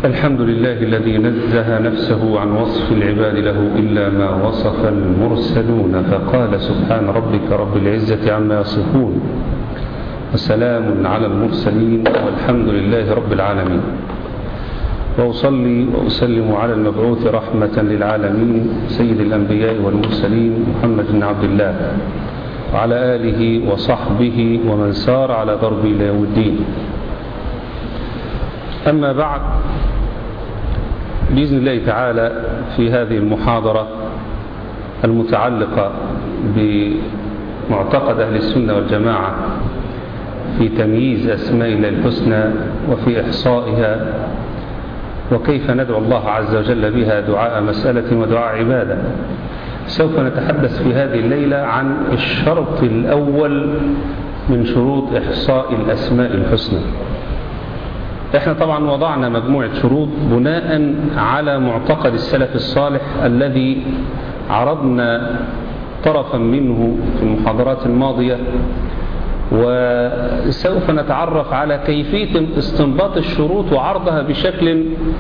الحمد لله الذي نزه نفسه عن وصف العباد له إلا ما وصف المرسلون فقال سبحان ربك رب العزة عما يصفون وسلام على المرسلين والحمد لله رب العالمين وأصلي وأسلم على المبعوث رحمة للعالمين سيد الأنبياء والمرسلين محمد بن عبد الله وعلى آله وصحبه ومن سار على درب إلى يوم الدين أما بعد بإذن الله تعالى في هذه المحاضرة المتعلقة بمعتقد أهل السنة والجماعة في تمييز أسماء الله الحسنى وفي إحصائها وكيف ندعو الله عز وجل بها دعاء مسألة ودعاء عبادة سوف نتحدث في هذه الليلة عن الشرط الأول من شروط إحصاء الأسماء الحسنى احنا طبعا وضعنا مجموعة شروط بناء على معتقد السلف الصالح الذي عرضنا طرفا منه في المحاضرات الماضية وسوف نتعرف على كيفية استنباط الشروط وعرضها بشكل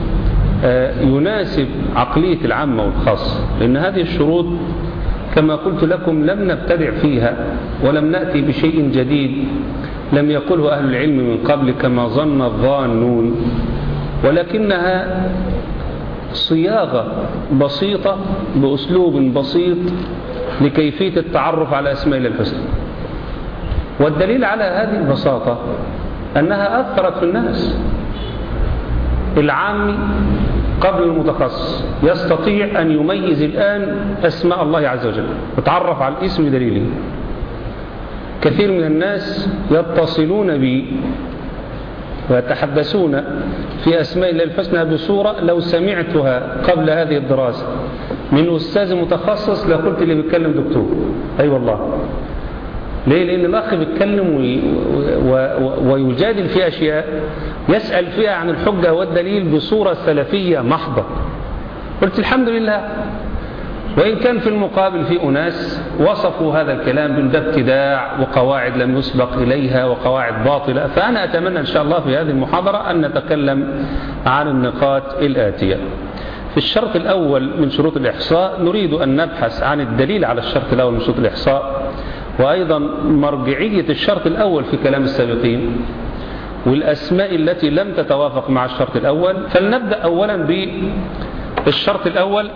يناسب عقلية العامة والخاصة لأن هذه الشروط كما قلت لكم لم نبتدع فيها ولم نأتي بشيء جديد لم يقله أهل العلم من قبل كما ظن الظانون ولكنها صياغة بسيطة بأسلوب بسيط لكيفية التعرف على أسماء الله الحسنى والدليل على هذه البساطة أنها أثرت في الناس العامي قبل المتخصص يستطيع أن يميز الآن أسماء الله عز وجل وتعرف على الاسم دليله كثير من الناس يتصلون بي ويتحدثون في أسماء الله الحسنى بصورة لو سمعتها قبل هذه الدراسة من أستاذ متخصص لقلت اللي بيتكلم دكتور أي أيوة والله ليه لأن الأخ بيتكلم وي و... ويجادل في أشياء يسأل فيها عن الحجة والدليل بصورة سلفية محضة قلت الحمد لله وإن كان في المقابل في أناس وصفوا هذا الكلام من ده ابتداع وقواعد لم يسبق إليها وقواعد باطلة فأنا أتمنى إن شاء الله في هذه المحاضرة أن نتكلم عن النقاط الآتية في الشرط الأول من شروط الإحصاء نريد أن نبحث عن الدليل على الشرط الأول من شروط الإحصاء وأيضا مرجعية الشرط الأول في كلام السابقين والأسماء التي لم تتوافق مع الشرط الأول فلنبدأ أولا بالشرط الأول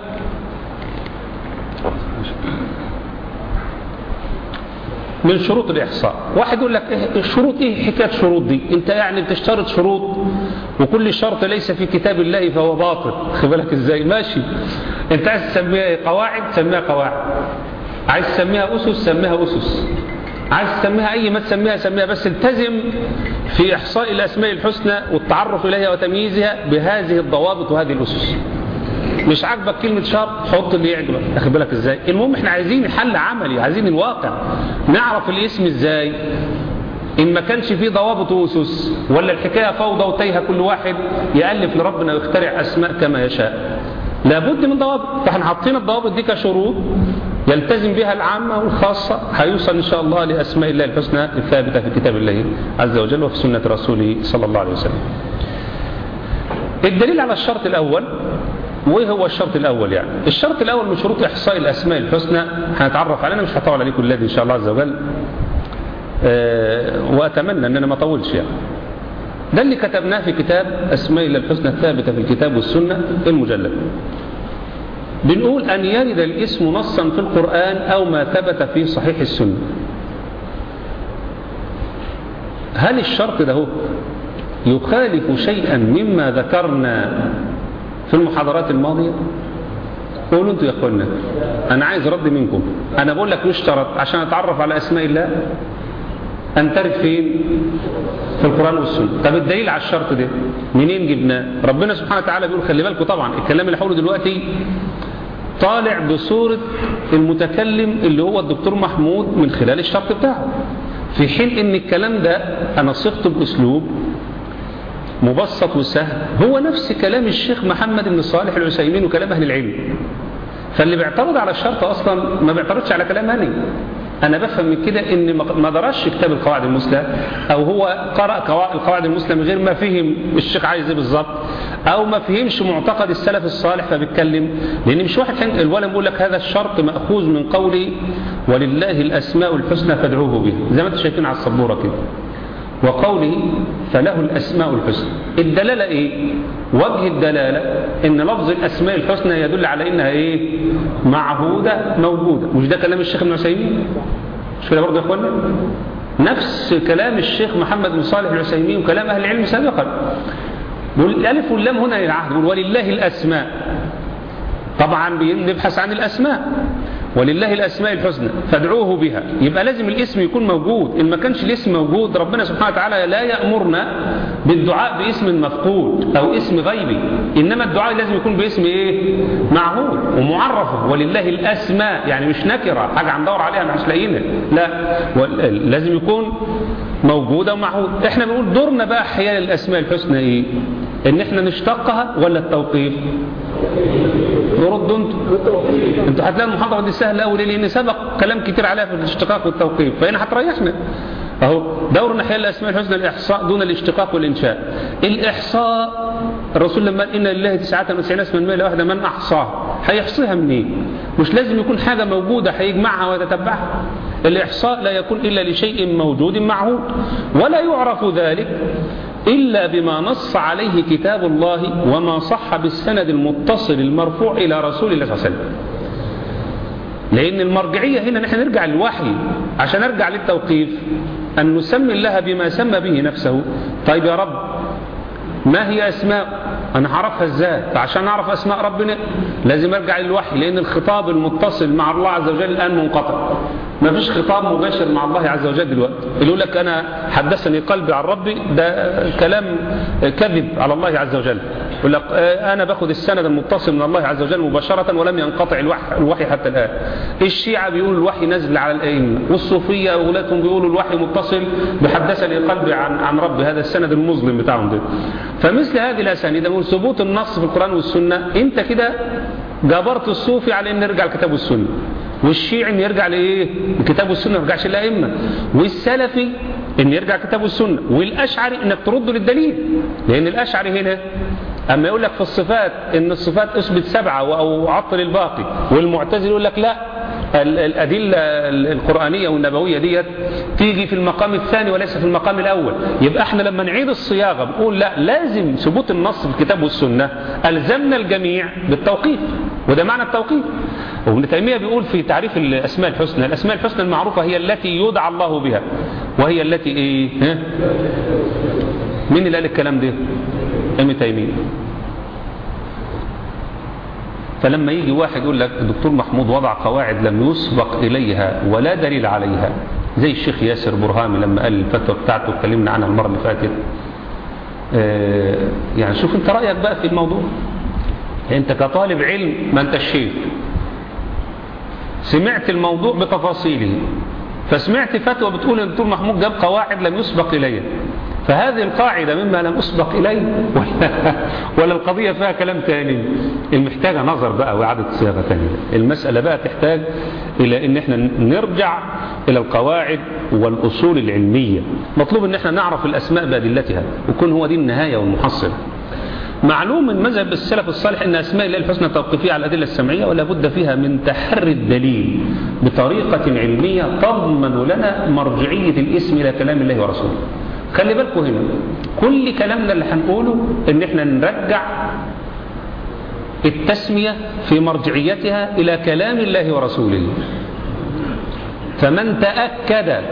من شروط الإحصاء واحد يقول لك إيه الشروط إيه حكاية شروط دي أنت يعني بتشترط شروط وكل شرط ليس في كتاب الله فهو باطل بالك إزاي ماشي أنت عايز تسميها قواعد سميها قواعد عايز تسميها أسس سميها أسس عايز تسميها أي ما تسميها سميها بس التزم في إحصاء الأسماء الحسنى والتعرف إليها وتمييزها بهذه الضوابط وهذه الأسس مش عاجبك كلمة شرط حط اللي يعجبك اخد بالك ازاي المهم احنا عايزين حل عملي عايزين الواقع نعرف الاسم ازاي ان ما كانش فيه ضوابط واسس ولا الحكاية فوضى وتيها كل واحد يألف لربنا ويخترع اسماء كما يشاء لابد من ضوابط فاحنا حاطين الضوابط دي كشروط يلتزم بها العامة والخاصة هيوصل إن شاء الله لأسماء الله الحسنى الثابتة في كتاب الله عز وجل وفي سنة رسوله صلى الله عليه وسلم الدليل على الشرط الأول وايه هو الشرط الاول يعني الشرط الاول من شروط احصاء الاسماء الحسنى هنتعرف علينا مش هطول عليكم الذي ان شاء الله عز وجل أه واتمنى ان انا ما اطولش يعني ده اللي كتبناه في كتاب اسماء الله الحسنى الثابته في الكتاب والسنه المجلد بنقول ان يرد الاسم نصا في القران او ما ثبت في صحيح السنه هل الشرط ده يخالف شيئا مما ذكرنا في المحاضرات الماضية قولوا انتوا يا اخوانا انا عايز رد منكم انا بقول لك يشترط عشان اتعرف على اسماء الله ان ترد فين في القرآن والسنة طب الدليل على الشرط ده منين جبناه ربنا سبحانه وتعالى بيقول خلي بالكم طبعا الكلام اللي حوله دلوقتي طالع بصورة المتكلم اللي هو الدكتور محمود من خلال الشرط بتاعه في حين ان الكلام ده انا صغته باسلوب مبسط وسهل هو نفس كلام الشيخ محمد بن صالح العسيمين وكلام أهل العلم فاللي بيعترض على الشرط أصلا ما بيعترضش على كلام أنا أنا بفهم من كده إن ما درسش كتاب القواعد المثلى أو هو قرأ القواعد المثلى من غير ما فهم الشيخ عايز إيه بالظبط او ما فهمش معتقد السلف الصالح فبيتكلم لان مش واحد حين الولا بيقول لك هذا الشرط ماخوذ من قوله ولله الاسماء الحسنى فادعوه بها زي ما انتم شايفين على السبوره كده وقوله فله الاسماء الحسنى الدلاله ايه وجه الدلاله ان لفظ الاسماء الحسنى يدل على انها ايه معهوده موجوده مش ده كلام الشيخ ابن عثيمين مش كده برضه يا اخوانا نفس كلام الشيخ محمد بن صالح العثيمين وكلام اهل العلم سابقا والالف واللام هنا للعهد ولله الاسماء طبعا بنبحث عن الاسماء ولله الاسماء الحسنى فادعوه بها يبقى لازم الاسم يكون موجود ان ما كانش الاسم موجود ربنا سبحانه وتعالى لا يامرنا بالدعاء باسم مفقود او اسم غيبي انما الدعاء لازم يكون باسم ايه معهود ومعرفه ولله الاسماء يعني مش نكره حاجه هندور عليها مش لاقيينها لا لازم يكون موجوده ومعهود احنا بنقول دورنا بقى احياء الاسماء الحسنى ايه ان احنا نشتقها ولا التوقيف نردوا انتوا انتوا هتلاقوا المحاضره دي سهله قوي لان سبق كلام كتير عليها في الاشتقاق والتوقيف فهنا هتريحنا اهو دورنا حيال الاسماء الحسنى الاحصاء دون الاشتقاق والانشاء الاحصاء الرسول لما قال ان لله 99 اسما ما واحده من احصاها هيحصيها منين مش لازم يكون حاجه موجوده هيجمعها ويتتبعها الاحصاء لا يكون الا لشيء موجود معهود ولا يعرف ذلك إلا بما نص عليه كتاب الله وما صح بالسند المتصل المرفوع إلى رسول الله صلى الله عليه وسلم لأن المرجعية هنا نحن نرجع للوحي عشان نرجع للتوقيف أن نسمي الله بما سمى به نفسه طيب يا رب ما هي أسماء أنا هعرفها إزاي فعشان أعرف أسماء ربنا لازم أرجع للوحي لأن الخطاب المتصل مع الله عز وجل الآن منقطع ما فيش خطاب مباشر مع الله عز وجل دلوقتي اللي يقول لك أنا حدثني قلبي عن ربي ده كلام كذب على الله عز وجل يقول لك أنا باخد السند المتصل من الله عز وجل مباشرة ولم ينقطع الوحي, الوحي حتى الآن الشيعة بيقولوا الوحي نزل على الأئمة والصوفية أولادهم بيقولوا الوحي متصل بحدثني قلبي عن عن ربي هذا السند المظلم بتاعهم ده فمثل هذه الأسانيد من ثبوت النص في القرآن والسنة أنت كده جبرت الصوفي على أن يرجع الكتاب والسنة والشيعي ان يرجع لايه الكتاب والسنه ما يرجعش للائمه والسلفي ان يرجع الكتاب والسنه والاشعري انك ترده للدليل لان الاشعري هنا اما يقول لك في الصفات ان الصفات اثبت سبعه او عطل الباقي والمعتزل يقول لك لا الأدلة القرآنية والنبوية ديت تيجي في المقام الثاني وليس في المقام الأول يبقى احنا لما نعيد الصياغة بنقول لا لازم ثبوت النص في الكتاب والسنة ألزمنا الجميع بالتوقيف وده معنى التوقيف وابن تيمية بيقول في تعريف الأسماء الحسنى الأسماء الحسنى المعروفة هي التي يدعى الله بها وهي التي إيه ها؟ مين اللي قال الكلام ده ابن تيمية فلما يجي واحد يقول لك الدكتور محمود وضع قواعد لم يسبق إليها ولا دليل عليها زي الشيخ ياسر برهامي لما قال الفتوى بتاعته اتكلمنا عنها المرة اللي فاتت اه يعني شوف انت رأيك بقى في الموضوع انت كطالب علم ما انت الشيخ سمعت الموضوع بتفاصيله فسمعت فتوى بتقول ان الدكتور محمود جاب قواعد لم يسبق إليها فهذه القاعدة مما لم أسبق إليه ولا, ولا القضية فيها كلام تاني المحتاجة نظر بقى وإعادة صياغة تانية المسألة بقى تحتاج إلى أن احنا نرجع إلى القواعد والأصول العلمية مطلوب أن احنا نعرف الأسماء بأدلتها ويكون هو دي النهاية والمحصل معلوم من مذهب السلف الصالح أن أسماء الله الحسنى توقيفية على الأدلة السمعية ولا بد فيها من تحري الدليل بطريقة علمية تضمن لنا مرجعية الاسم إلى كلام الله ورسوله خلي بالكم هنا كل كلامنا اللي هنقوله ان احنا نرجع التسمية في مرجعيتها الى كلام الله ورسوله فمن تأكد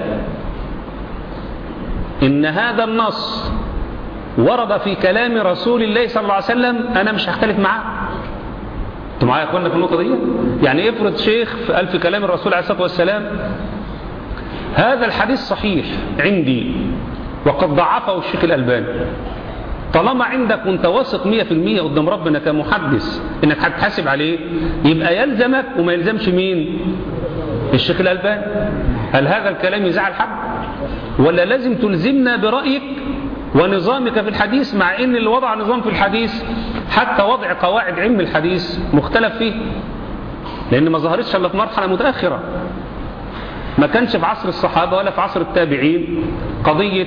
ان هذا النص ورد في كلام رسول الله صلى الله عليه وسلم انا مش هختلف معاه انتوا معايا يا اخوانا في النقطه دي يعني افرض شيخ قال في كلام الرسول عليه الصلاه والسلام هذا الحديث صحيح عندي وقد ضعفه الشيخ الألباني طالما عندك وانت واثق 100% قدام ربنا كمحدث انك هتحاسب عليه يبقى يلزمك وما يلزمش مين الشيخ الألباني هل هذا الكلام يزعل حد ولا لازم تلزمنا برأيك ونظامك في الحديث مع ان اللي وضع نظام في الحديث حتى وضع قواعد علم الحديث مختلف فيه لان ما ظهرتش الا في مرحله متاخره ما كانش في عصر الصحابة ولا في عصر التابعين قضية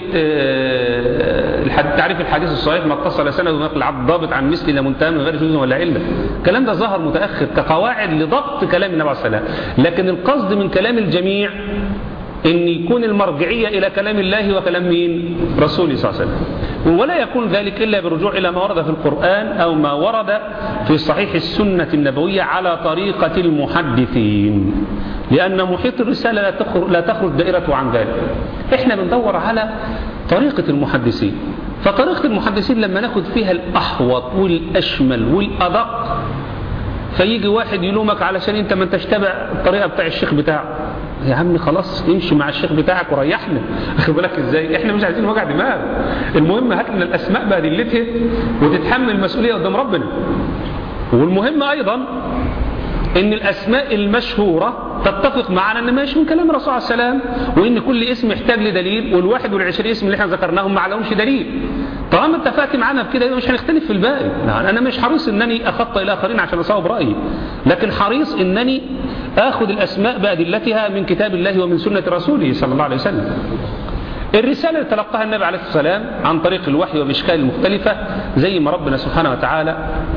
تعريف الحديث الصحيح ما اتصل سند ونقل العبد ضابط عن مثل لا منتهى من غير جزء ولا علة الكلام ده ظهر متأخر كقواعد لضبط كلام النبي عليه الصلاة والسلام لكن القصد من كلام الجميع ان يكون المرجعية الى كلام الله وكلام مين رسوله صلى الله عليه وسلم ولا يكون ذلك الا بالرجوع الى ما ورد في القرآن او ما ورد في صحيح السنة النبوية على طريقة المحدثين لان محيط الرسالة لا تخرج, لا تخرج دائرته عن ذلك احنا بندور على طريقة المحدثين فطريقة المحدثين لما ناخد فيها الاحوط والاشمل والادق فيجي واحد يلومك علشان انت ما انتش تابع الطريقة بتاع الشيخ بتاعه يا عم خلاص امشي مع الشيخ بتاعك وريحنا واخد بالك ازاي احنا مش عايزين وجع دماغ المهم هات لنا الاسماء بادلتها وتتحمل المسؤوليه قدام ربنا والمهم ايضا ان الاسماء المشهوره تتفق معنا ان ماشي من كلام الرسول عليه السلام وان كل اسم يحتاج لدليل والواحد والعشرين اسم اللي احنا ذكرناهم ما لهمش دليل طالما اتفقت معانا بكده مش هنختلف في الباقي انا مش حريص انني اخطئ الاخرين عشان اصوب رايي لكن حريص انني اخذ الاسماء بادلتها من كتاب الله ومن سنه رسوله صلى الله عليه وسلم الرسالة اللي تلقاها النبي عليه الصلاة والسلام عن طريق الوحي وبإشكال مختلفة زي ما ربنا سبحانه وتعالى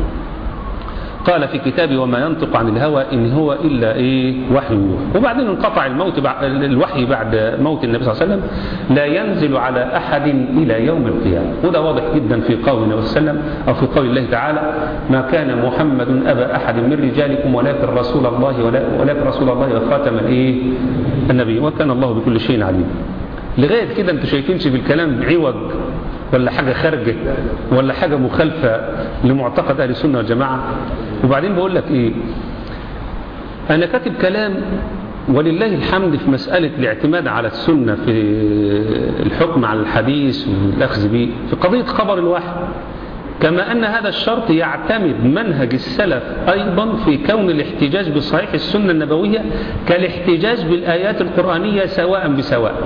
قال في كتابه وما ينطق عن الهوى إن هو إلا إيه وحي وبعدين انقطع الموت بعد الوحي بعد موت النبي صلى الله عليه وسلم لا ينزل على أحد إلى يوم القيامة وده واضح جدا في قول النبي صلى الله عليه وسلم أو في قول الله تعالى ما كان محمد أبا أحد من رجالكم ولكن رسول الله ولكن رسول الله وخاتم الإيه النبي وكان الله بكل شيء عليم لغاية كده انتوا شايفينش في الكلام عوج ولا حاجة خارجة ولا حاجة مخالفة لمعتقد أهل السنة والجماعة وبعدين بقول لك إيه أنا كاتب كلام ولله الحمد في مسألة الاعتماد على السنة في الحكم على الحديث والأخذ به في قضية خبر الواحد كما أن هذا الشرط يعتمد منهج السلف أيضا في كون الاحتجاج بصحيح السنة النبوية كالاحتجاج بالآيات القرآنية سواء بسواء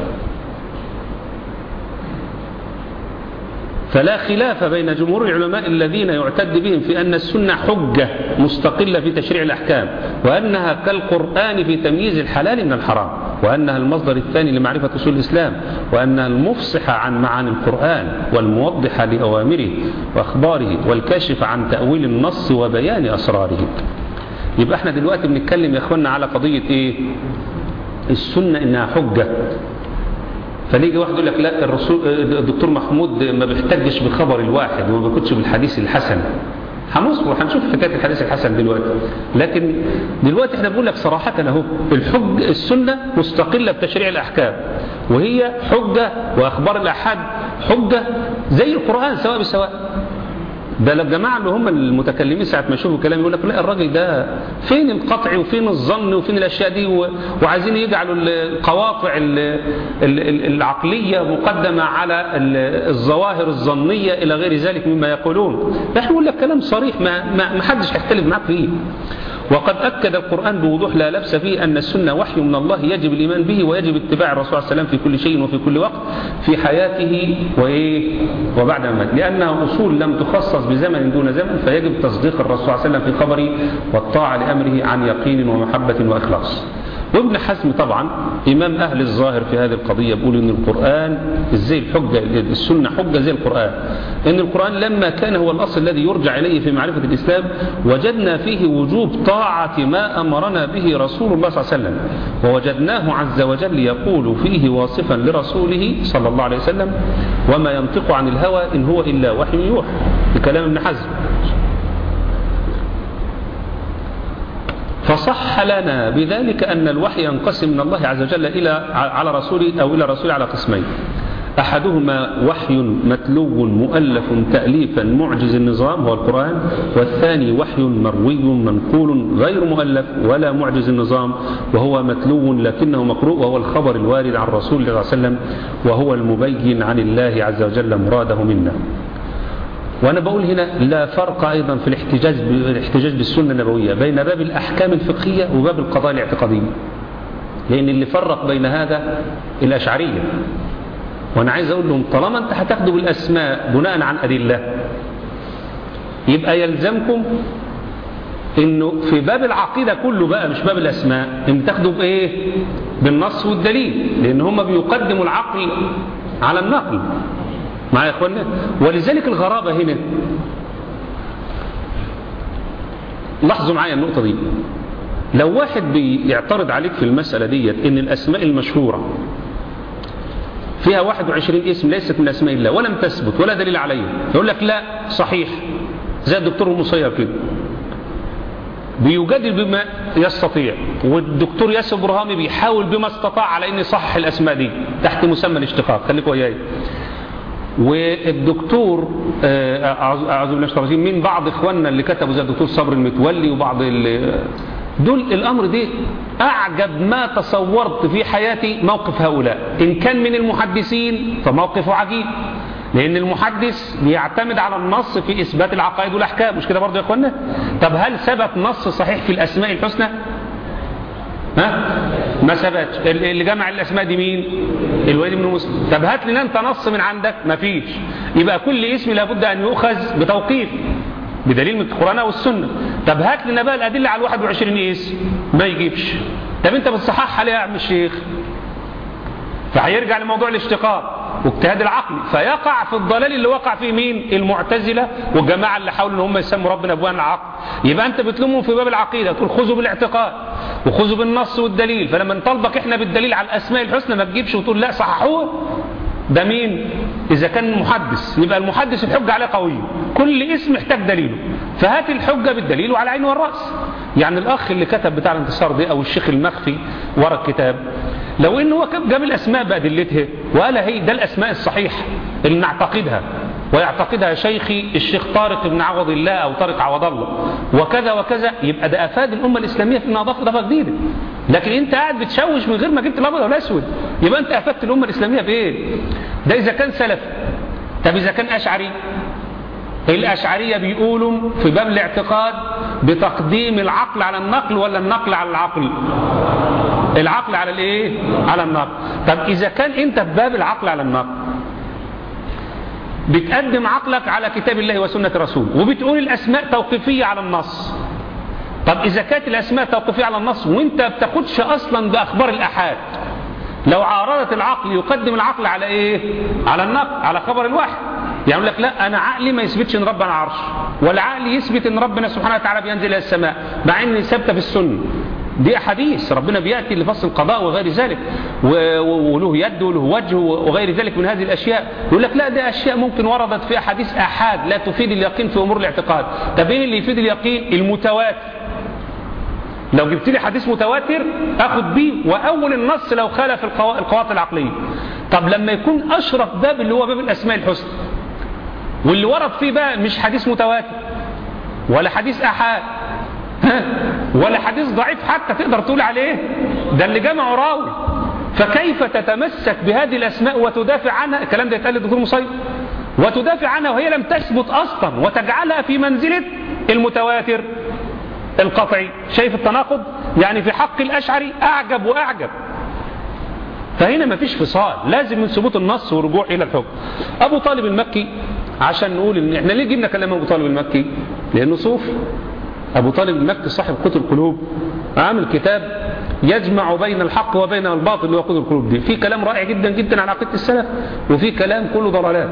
فلا خلاف بين جمهور العلماء الذين يعتد بهم في أن السنة حجة مستقلة في تشريع الأحكام وأنها كالقرآن في تمييز الحلال من الحرام وأنها المصدر الثاني لمعرفة أصول الإسلام وأنها المفصحة عن معاني القرآن والموضحة لأوامره وأخباره والكاشفة عن تأويل النص وبيان أسراره يبقى احنا دلوقتي بنتكلم يا اخوانا على قضية ايه السنة انها حجة فنيجي واحد يقول لك لا الرسول الدكتور محمود ما بيحتجش بخبر الواحد وما بياخدش بالحديث الحسن هنصبر وهنشوف حكايه الحديث الحسن دلوقتي لكن دلوقتي احنا بنقول لك صراحه اهو الحج السنه مستقله بتشريع الاحكام وهي حجه واخبار الاحاد حجه زي القران سواء بسواء ده الجماعة اللي هم المتكلمين ساعة ما يشوفوا كلام يقول لك لا الراجل ده فين القطع وفين الظن وفين الأشياء دي وعايزين يجعلوا القواطع العقلية مقدمة على الظواهر الظنية إلى غير ذلك مما يقولون احنا نقول لك كلام صريح ما, ما حدش هيختلف معاك فيه وقد أكد القرآن بوضوح لا لبس فيه أن السنة وحي من الله يجب الإيمان به ويجب اتباع الرسول عليه السلام في كل شيء وفي كل وقت في حياته وإيه وبعد مات لأنها أصول لم تخصص بزمن دون زمن فيجب تصديق الرسول صلى الله عليه وسلم في خبره والطاعة لأمره عن يقين ومحبة وإخلاص وابن حزم طبعا إمام أهل الظاهر في هذه القضية بيقول إن القرآن إزاي الحجة السنة حجة زي القرآن إن القرآن لما كان هو الأصل الذي يرجع إليه في معرفة الإسلام وجدنا فيه وجوب طاعة ما أمرنا به رسول الله صلى الله عليه وسلم ووجدناه عز وجل يقول فيه واصفا لرسوله صلى الله عليه وسلم وما ينطق عن الهوى إن هو إلا وحي يوحى بكلام ابن حزم فصح لنا بذلك أن الوحي ينقسم من الله عز وجل إلى على رسوله أو إلى رسوله على قسمين أحدهما وحي متلو مؤلف تأليفا معجز النظام هو القرآن والثاني وحي مروي منقول غير مؤلف ولا معجز النظام وهو متلو لكنه مقروء وهو الخبر الوارد عن رسول الله صلى الله عليه وسلم وهو المبين عن الله عز وجل مراده منا وأنا بقول هنا لا فرق أيضا في الاحتجاج بالاحتجاج بالسنة النبوية بين باب الأحكام الفقهية وباب القضايا الاعتقادية لأن اللي فرق بين هذا الأشعرية وأنا عايز أقول لهم طالما أنت هتاخدوا بالأسماء بناء عن أدلة يبقى يلزمكم انه في باب العقيدة كله بقى مش باب الاسماء ان تاخده بايه بالنص والدليل لان هم بيقدموا العقل على النقل معايا يا اخوانا ولذلك الغرابة هنا لاحظوا معايا النقطة دي لو واحد بيعترض عليك في المسألة ديت ان الاسماء المشهورة فيها 21 اسم ليست من اسماء الله ولم تثبت ولا دليل عليها يقول لك لا صحيح زي الدكتور المصير كده بيجادل بما يستطيع والدكتور ياسر برهامي بيحاول بما استطاع على ان يصحح الاسماء دي تحت مسمى الاشتقاق خليكوا وياي والدكتور اعوذ بالله من من بعض اخواننا اللي كتبوا زي الدكتور صبر المتولي وبعض اللي دول الامر دي اعجب ما تصورت في حياتي موقف هؤلاء ان كان من المحدثين فموقفه عجيب لان المحدث بيعتمد على النص في اثبات العقائد والاحكام مش كده برضه يا اخوانا طب هل ثبت نص صحيح في الاسماء الحسنى ها ما ثبتش اللي جمع الاسماء دي مين الوليد بن مسلم طب هات لنا انت نص من عندك ما فيش يبقى كل اسم لابد ان يؤخذ بتوقيف بدليل من القرآن والسنة طب هات لنا بقى الأدلة على 21 اسم ما يجيبش طب انت بتصححها ليه يا عم الشيخ فهيرجع لموضوع الاشتقاق واجتهاد العقل فيقع في الضلال اللي وقع فيه مين المعتزلة والجماعة اللي حاولوا ان هم يسموا ربنا ابوان العقل يبقى انت بتلومهم في باب العقيدة تقول خذوا بالاعتقاد وخذوا بالنص والدليل فلما نطالبك احنا بالدليل على الاسماء الحسنى ما تجيبش وتقول لا صححوه ده مين إذا كان محدث يبقى المحدث الحجة عليه قوية كل اسم محتاج دليله فهات الحجة بالدليل وعلى عين والرأس يعني الأخ اللي كتب بتاع الانتصار دي أو الشيخ المخفي ورا الكتاب لو إنه هو جاب الأسماء بأدلتها وقال هي ده الأسماء الصحيحة اللي نعتقدها ويعتقدها شيخي الشيخ طارق بن عوض الله أو طارق عوض الله وكذا وكذا يبقى ده أفاد الأمة الإسلامية في إنها ضاف إضافة جديدة لكن أنت قاعد بتشوش من غير ما جبت الأبيض والأسود يبقى أنت أفدت الأمة الإسلامية بإيه؟ ده إذا كان سلف طب إذا كان أشعري الأشعرية بيقولوا في باب الاعتقاد بتقديم العقل على النقل ولا النقل على العقل العقل على الايه على النقل طب إذا كان أنت في باب العقل على النقل بتقدم عقلك على كتاب الله وسنة رسول وبتقول الأسماء توقيفية على النص طب إذا كانت الأسماء توقيفية على النص وانت بتاخدش أصلا بأخبار الأحاد لو عارضت العقل يقدم العقل على ايه على النقل على خبر الواحد يعني لك لا انا عقلي ما يثبتش ان ربنا عرش ولا عقلي يثبت ان ربنا سبحانه وتعالى بينزل الى السماء مع ان ثابته في السنه دي احاديث ربنا بياتي لفصل القضاء وغير ذلك وله يد وله وجه وغير ذلك من هذه الاشياء يقول لك لا ده اشياء ممكن وردت في احاديث احاد لا تفيد اليقين في امور الاعتقاد طب ايه اللي يفيد اليقين المتواتر لو جبت لي حديث متواتر اخد بيه واول النص لو خالف القواطع العقليه طب لما يكون اشرف باب اللي هو باب الاسماء الحسنى واللي ورد فيه بقى مش حديث متواتر ولا حديث احاد ولا حديث ضعيف حتى تقدر تقول عليه ده اللي جمعه راوي فكيف تتمسك بهذه الاسماء وتدافع عنها الكلام ده يتقال للدكتور مصيب وتدافع عنها وهي لم تثبت اصلا وتجعلها في منزله المتواتر القطعي شايف التناقض يعني في حق الأشعري أعجب وأعجب فهنا ما فيش فصال لازم من ثبوت النص ورجوع إلى الحكم أبو طالب المكي عشان نقول إن إحنا ليه جبنا كلام أبو طالب المكي لأنه صوفي أبو طالب المكي صاحب قوت القلوب عامل كتاب يجمع بين الحق وبين الباطل اللي هو قوت القلوب دي في كلام رائع جدا جدا عن عقيدة السلف وفي كلام كله ضلالات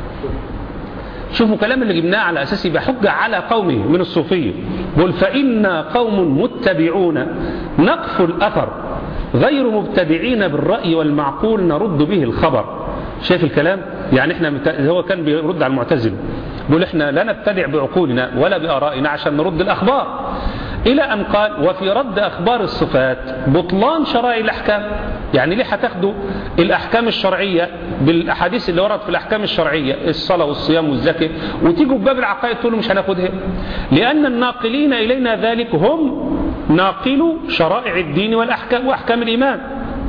شوفوا كلام اللي جبناه على أساس يبقى حجة على قومه من الصوفية بقول فإنا قوم متبعون نقف الأثر غير مبتدعين بالرأي والمعقول نرد به الخبر شايف الكلام يعني احنا مت... هو كان بيرد على المعتزل بيقول احنا لا نبتدع بعقولنا ولا بآرائنا عشان نرد الأخبار إلى أن قال وفي رد أخبار الصفات بطلان شرائع الأحكام يعني ليه هتاخدوا الأحكام الشرعية بالأحاديث اللي ورد في الأحكام الشرعية الصلاة والصيام والزكاة وتيجوا بباب العقائد تقولوا مش هناخدها لأن الناقلين إلينا ذلك هم ناقلوا شرائع الدين والأحكام وأحكام الإيمان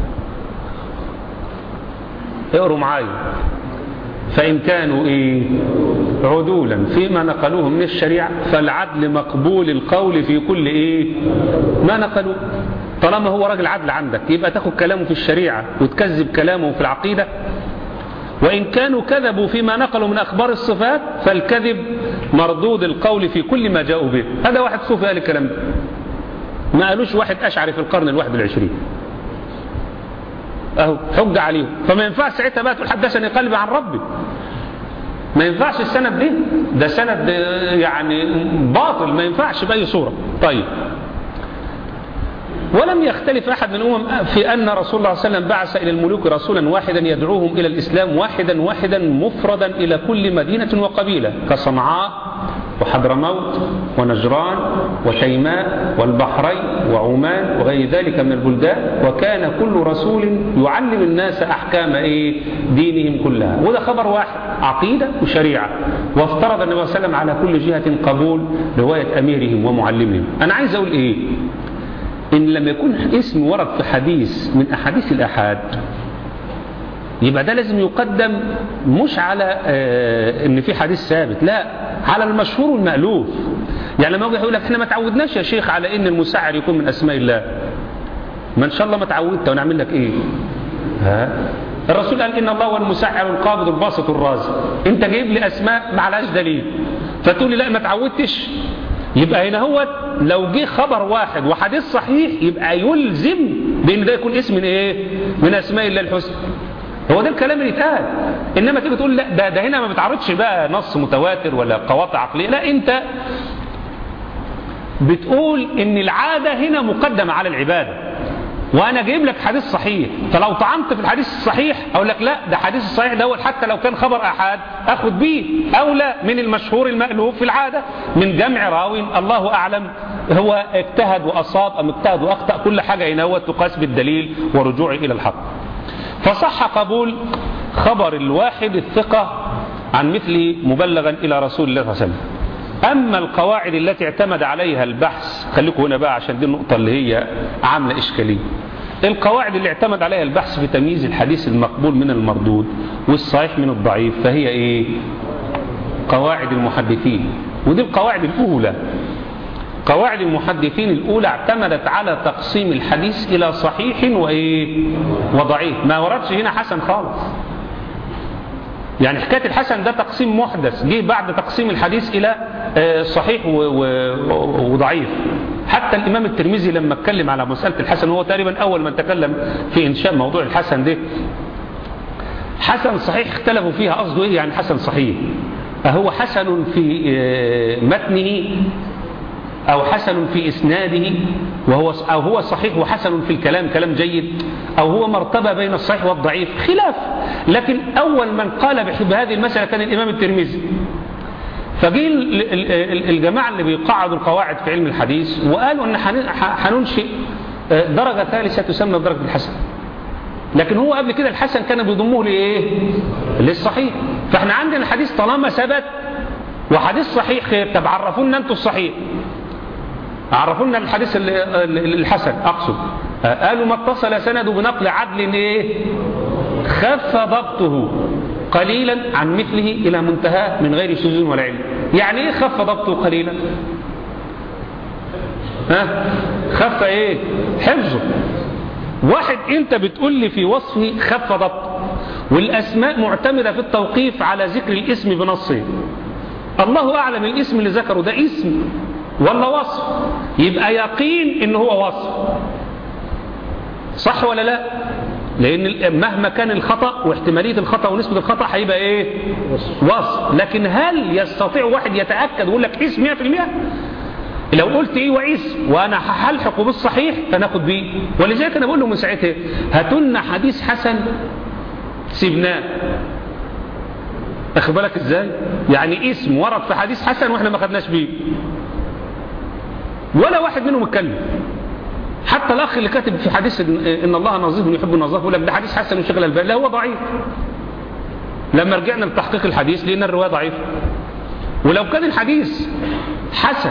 اقروا معايا فإن كانوا إيه عدولا فيما نقلوه من الشريعة فالعدل مقبول القول في كل إيه ما نقلوه طالما هو راجل عدل عندك يبقى تاخد كلامه في الشريعة وتكذب كلامه في العقيدة وإن كانوا كذبوا فيما نقلوا من أخبار الصفات فالكذب مردود القول في كل ما جاءوا به هذا واحد صوفي قال الكلام ده ما قالوش واحد أشعري في القرن الواحد والعشرين أهو حج عليهم فما ينفعش ساعتها بقى تقول حدثني قلبي عن ربي ما ينفعش السند دي ده سند يعني باطل ما ينفعش بأي صورة طيب ولم يختلف أحد من الأمم في أن رسول الله صلى الله عليه وسلم بعث إلى الملوك رسولا واحدا يدعوهم إلى الإسلام واحدا واحدا مفردا إلى كل مدينة وقبيلة كصنعاء وحضرموت ونجران وتيماء والبحرين وعمان وغير ذلك من البلدان وكان كل رسول يعلم الناس أحكام إيه دينهم كلها وده خبر واحد عقيدة وشريعة وافترض النبي صلى الله عليه وسلم على كل جهة قبول رواية أميرهم ومعلمهم أنا عايز أقول إيه إن لم يكن اسم ورد في حديث من أحاديث الأحاد يبقى ده لازم يقدم مش على آه ان في حديث ثابت لا على المشهور والمألوف يعني لما يجي يقول لك احنا ما تعودناش يا شيخ على ان المسعر يكون من اسماء الله ما ان شاء الله ما تعودت ونعمل لك ايه ها الرسول قال ان الله هو المسعر القابض الباسط الرازق انت جايب لي اسماء ما عليهاش دليل فتقول لي لا ما تعودتش يبقى هنا هو لو جه خبر واحد وحديث صحيح يبقى يلزم بان ده يكون اسم من ايه من اسماء الله الحسنى هو ده الكلام اللي اتقال انما تيجي تقول لا ده, ده هنا ما بتعرضش بقى نص متواتر ولا قواطع عقليه لا انت بتقول ان العاده هنا مقدمه على العباده وانا جايب لك حديث صحيح فلو طعنت في الحديث الصحيح اقول لك لا ده حديث الصحيح دوت حتى لو كان خبر احاد اخد بيه اولى من المشهور المألوف في العاده من جمع راوي الله اعلم هو اجتهد واصاب ام اجتهد واخطا كل حاجه هنا هو تقاس بالدليل ورجوعه الى الحق فصح قبول خبر الواحد الثقه عن مثله مبلغا الى رسول الله صلى الله عليه وسلم أما القواعد التي اعتمد عليها البحث خليكم هنا بقى عشان دي النقطة اللي هي عاملة إشكالية القواعد اللي اعتمد عليها البحث في تمييز الحديث المقبول من المردود والصحيح من الضعيف فهي إيه قواعد المحدثين ودي القواعد الأولى قواعد المحدثين الأولى اعتمدت على تقسيم الحديث إلى صحيح وإيه وضعيف ما وردش هنا حسن خالص يعني حكاية الحسن ده تقسيم محدث جه بعد تقسيم الحديث إلى صحيح وضعيف حتى الإمام الترمذي لما اتكلم على مسألة الحسن هو تقريبا أول من تكلم في إنشاء موضوع الحسن ده حسن صحيح اختلفوا فيها قصده إيه يعني حسن صحيح أهو حسن في متنه أو حسن في إسناده وهو أو هو صحيح وحسن في الكلام كلام جيد أو هو مرتبة بين الصحيح والضعيف خلاف لكن أول من قال بهذه المسألة كان الإمام الترمذي فجي الجماعة اللي بيقعدوا القواعد في علم الحديث وقالوا أن هننشئ درجة ثالثة تسمى بدرجة الحسن لكن هو قبل كده الحسن كان بيضمه لإيه للصحيح فاحنا عندنا الحديث طالما ثبت وحديث صحيح خير طب عرفونا انتوا الصحيح عرفونا الحديث الحسن أقصد قالوا ما اتصل سنده بنقل عدل إيه خف ضبطه قليلا عن مثله إلى منتهى من غير شذوذ ولا علم يعني إيه خف ضبطه قليلا ها خف إيه حفظه واحد أنت بتقول لي في وصفه خف ضبطه والأسماء معتمدة في التوقيف على ذكر الاسم بنصه الله أعلم الاسم اللي ذكره ده اسم ولا وصف يبقى يقين ان هو وصف صح ولا لا لان مهما كان الخطأ واحتمالية الخطأ ونسبة الخطأ هيبقى ايه وصف لكن هل يستطيع واحد يتأكد ويقول لك اسم 100% لو قلت ايه واسم وانا هلحقه بالصحيح فناخد بيه ولذلك انا بقول له من ساعتها هاتوا لنا حديث حسن سيبناه اخد بالك ازاي يعني اسم ورد في حديث حسن واحنا ما خدناش بيه ولا واحد منهم اتكلم حتى الاخ اللي كاتب في حديث ان الله نظيف يحب النظافه يقول لك ده حديث حسن وشغل البال لا هو ضعيف لما رجعنا لتحقيق الحديث لقينا الروايه ضعيفه ولو كان الحديث حسن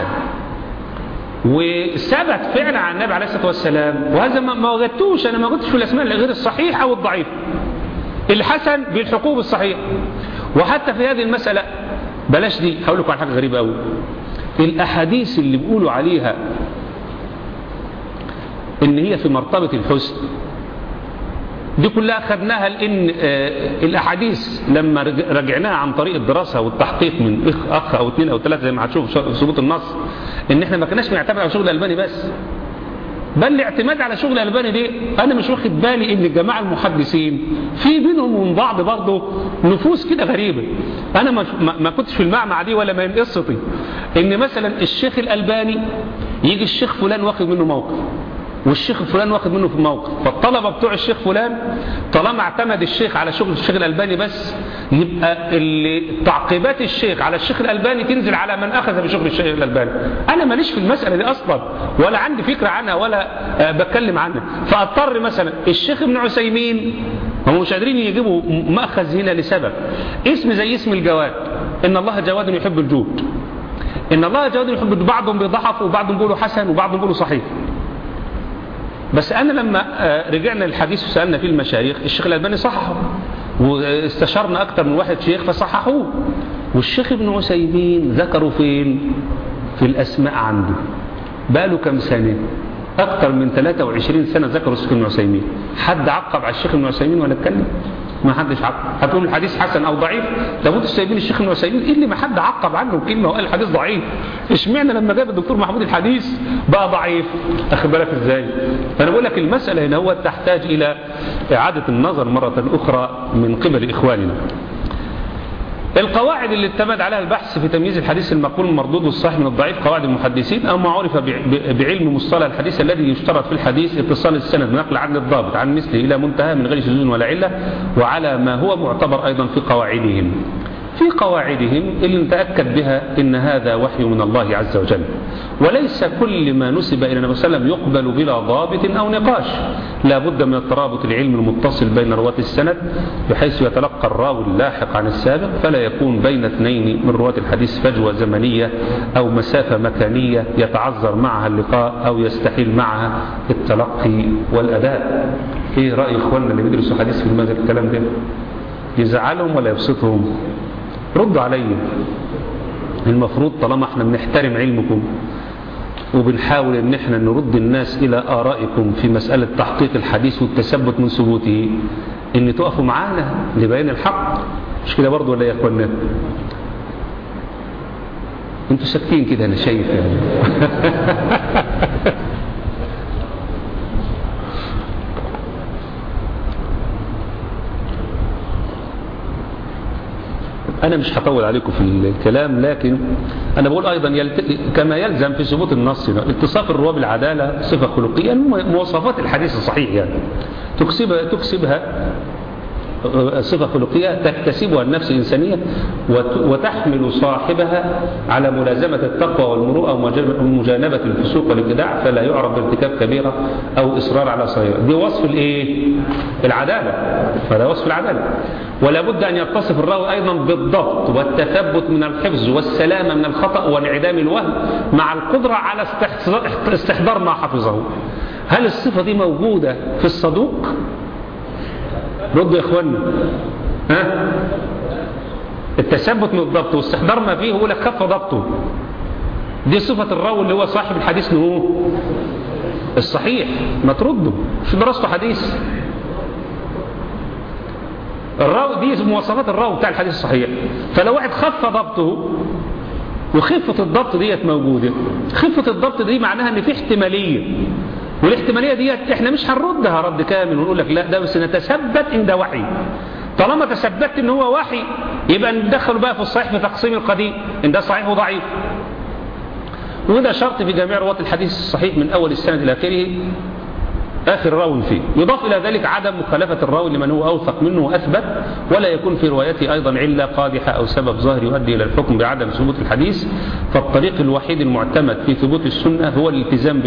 وثبت فعلا عن النبي عليه الصلاه والسلام وهذا ما وجدتوش انا ما وجدتش في الاسماء غير الصحيح او الضعيف الحسن بالحقوق بالصحيح وحتى في هذه المساله بلاش دي هقول لكم على حاجه غريبه قوي الأحاديث اللي بيقولوا عليها إن هي في مرتبة الحسن دي كلها خدناها لأن الأحاديث لما رجعناها عن طريق الدراسة والتحقيق من أخ أو اثنين أو ثلاثة زي ما هتشوف في ثبوت النص إن إحنا ما كناش بنعتمد على شغل الألباني بس بل الاعتماد على شغل الألباني دي أنا مش واخد بالي إن الجماعة المحدثين في بينهم ومن بعض برضه نفوس كده غريبة أنا ما, ما كنتش في المعمعة دي ولا من قصتي إن مثلا الشيخ الألباني يجي الشيخ فلان واخد منه موقف والشيخ فلان واخد منه في موقف فالطلبة بتوع الشيخ فلان طالما اعتمد الشيخ على شغل الشيخ الألباني بس يبقى اللي تعقيبات الشيخ على الشيخ الألباني تنزل على من أخذ بشغل الشيخ الألباني أنا ماليش في المسألة دي أصلا ولا عندي فكرة عنها ولا بتكلم عنها فأضطر مثلا الشيخ ابن عثيمين هم مش قادرين يجيبوا مأخذ هنا لسبب اسم زي اسم الجواد إن الله جواد يحب الجود إن الله جواد يحب الجود بعضهم بيضحف وبعضهم بيقولوا حسن وبعضهم بيقولوا صحيح بس أنا لما رجعنا للحديث وسألنا فيه المشايخ الشيخ الألباني صححه واستشرنا أكثر من واحد شيخ فصححوه والشيخ ابن عثيمين ذكروا فين في الأسماء عنده بقاله كم سنة أكثر من 23 سنة ذكروا الشيخ ابن عثيمين حد عقب على الشيخ ابن عثيمين ولا اتكلم ما حدش عقب هتقول الحديث حسن او ضعيف لابد السايبين الشيخ ابن عثيمين ايه اللي ما حد عقب عنه كلمه وقال الحديث ضعيف اشمعنى لما جاب الدكتور محمود الحديث بقى ضعيف اخد بالك ازاي فانا بقول لك المساله هنا هو تحتاج الى اعاده النظر مره اخرى من قبل اخواننا القواعد اللي اعتمد عليها البحث في تمييز الحديث المقبول المردود والصحيح من الضعيف قواعد المحدثين أو ما عرف بعلم مصطلح الحديث الذي يشترط في الحديث اتصال السند بنقل عن الضابط عن مثله إلى منتهى من غير شذوذ ولا علة وعلى ما هو معتبر أيضا في قواعدهم في قواعدهم اللي نتأكد بها إن هذا وحي من الله عز وجل وليس كل ما نسب إلى النبي صلى الله عليه وسلم يقبل بلا ضابط أو نقاش لا بد من الترابط العلمي المتصل بين رواة السند بحيث يتلقى الراوي اللاحق عن السابق فلا يكون بين اثنين من رواة الحديث فجوة زمنية أو مسافة مكانية يتعذر معها اللقاء أو يستحيل معها التلقي والأداء إيه رأي إخواننا اللي بيدرسوا حديث في الماذا الكلام ده يزعلهم ولا يبسطهم ردوا علي المفروض طالما احنا بنحترم علمكم وبنحاول ان احنا نرد الناس الى ارائكم في مسألة تحقيق الحديث والتثبت من ثبوته ان تقفوا معانا لبيان الحق مش كده برضو ولا يا اخوانا انتوا ساكتين كده انا شايف يعني أنا مش هطول عليكم في الكلام لكن أنا بقول أيضا يلت... كما يلزم في ثبوت النص اتصاف الرواة بالعدالة صفة خلقية مواصفات الحديث الصحيح يعني تكسبها, تكسبها صفة خلقية تكتسبها النفس الإنسانية وتحمل صاحبها على ملازمة التقوى والمروءة ومجانبة الفسوق والابتداع فلا يعرف بارتكاب كبيرة أو إصرار على صغيرة دي وصف الإيه؟ العدالة فده وصف العدالة ولا بد أن يتصف الراوي أيضا بالضبط والتثبت من الحفظ والسلامة من الخطأ وانعدام الوهم مع القدرة على استحضار ما حفظه هل الصفة دي موجودة في الصدوق؟ ردوا يا اخوانا ها التثبت من الضبط واستحضار ما فيه هو لك خف ضبطه دي صفة الراوي اللي هو صاحب الحديث هو الصحيح ما ترده مش درسته حديث الراوي دي مواصفات الراوي بتاع الحديث الصحيح فلو واحد خف ضبطه وخفة الضبط ديت موجودة خفة الضبط دي معناها ان في احتمالية والاحتمالية ديت احنا مش هنردها رد كامل ونقول لك لا ده بس نتثبت ان ده وحي طالما تثبت ان هو وحي يبقى ندخله بقى في الصحيح في تقسيم القديم ان ده صحيح وضعيف وده شرط في جميع رواة الحديث الصحيح من اول السنة الى اخره آخر راو فيه يضاف إلى ذلك عدم مخالفة الراوي لمن هو أوثق منه وأثبت ولا يكون في روايته أيضا علة قادحة أو سبب ظاهر يؤدي إلى الحكم بعدم ثبوت الحديث فالطريق الوحيد المعتمد في ثبوت السنة هو الالتزام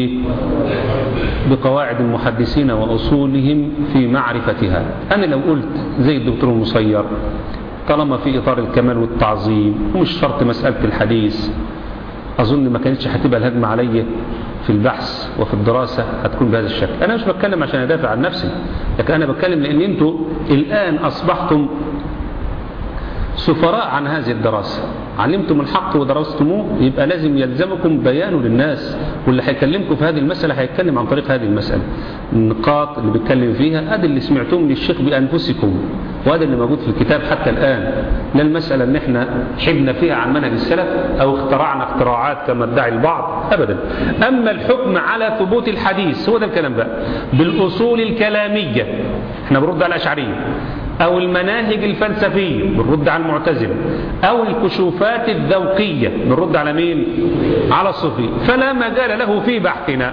بقواعد المحدثين وأصولهم في معرفتها أنا لو قلت زي الدكتور المصير طالما في إطار الكمال والتعظيم ومش شرط مسألة الحديث أظن ما كانتش هتبقى الهجمة عليا في البحث وفي الدراسة هتكون بهذا الشكل أنا مش بتكلم عشان أدافع عن نفسي لكن أنا بتكلم لأن أنتوا الآن أصبحتم سفراء عن هذه الدراسة علمتم الحق ودرستموه يبقى لازم يلزمكم بيانه للناس واللي هيكلمكم في هذه المسألة هيتكلم عن طريق هذه المسألة النقاط اللي بيتكلم فيها ادي اللي سمعتم للشيخ بأنفسكم وهذا اللي موجود في الكتاب حتى الآن لا المسألة ان احنا حبنا فيها عن منهج السلف او اخترعنا اختراعات كما ادعي البعض ابدا اما الحكم على ثبوت الحديث هو ده الكلام بقى بالاصول الكلامية احنا بنرد على الاشعرية او المناهج الفلسفية بنرد على المعتزلة او الكشوفات الذوقية بنرد على مين على الصوفية فلا مجال له في بحثنا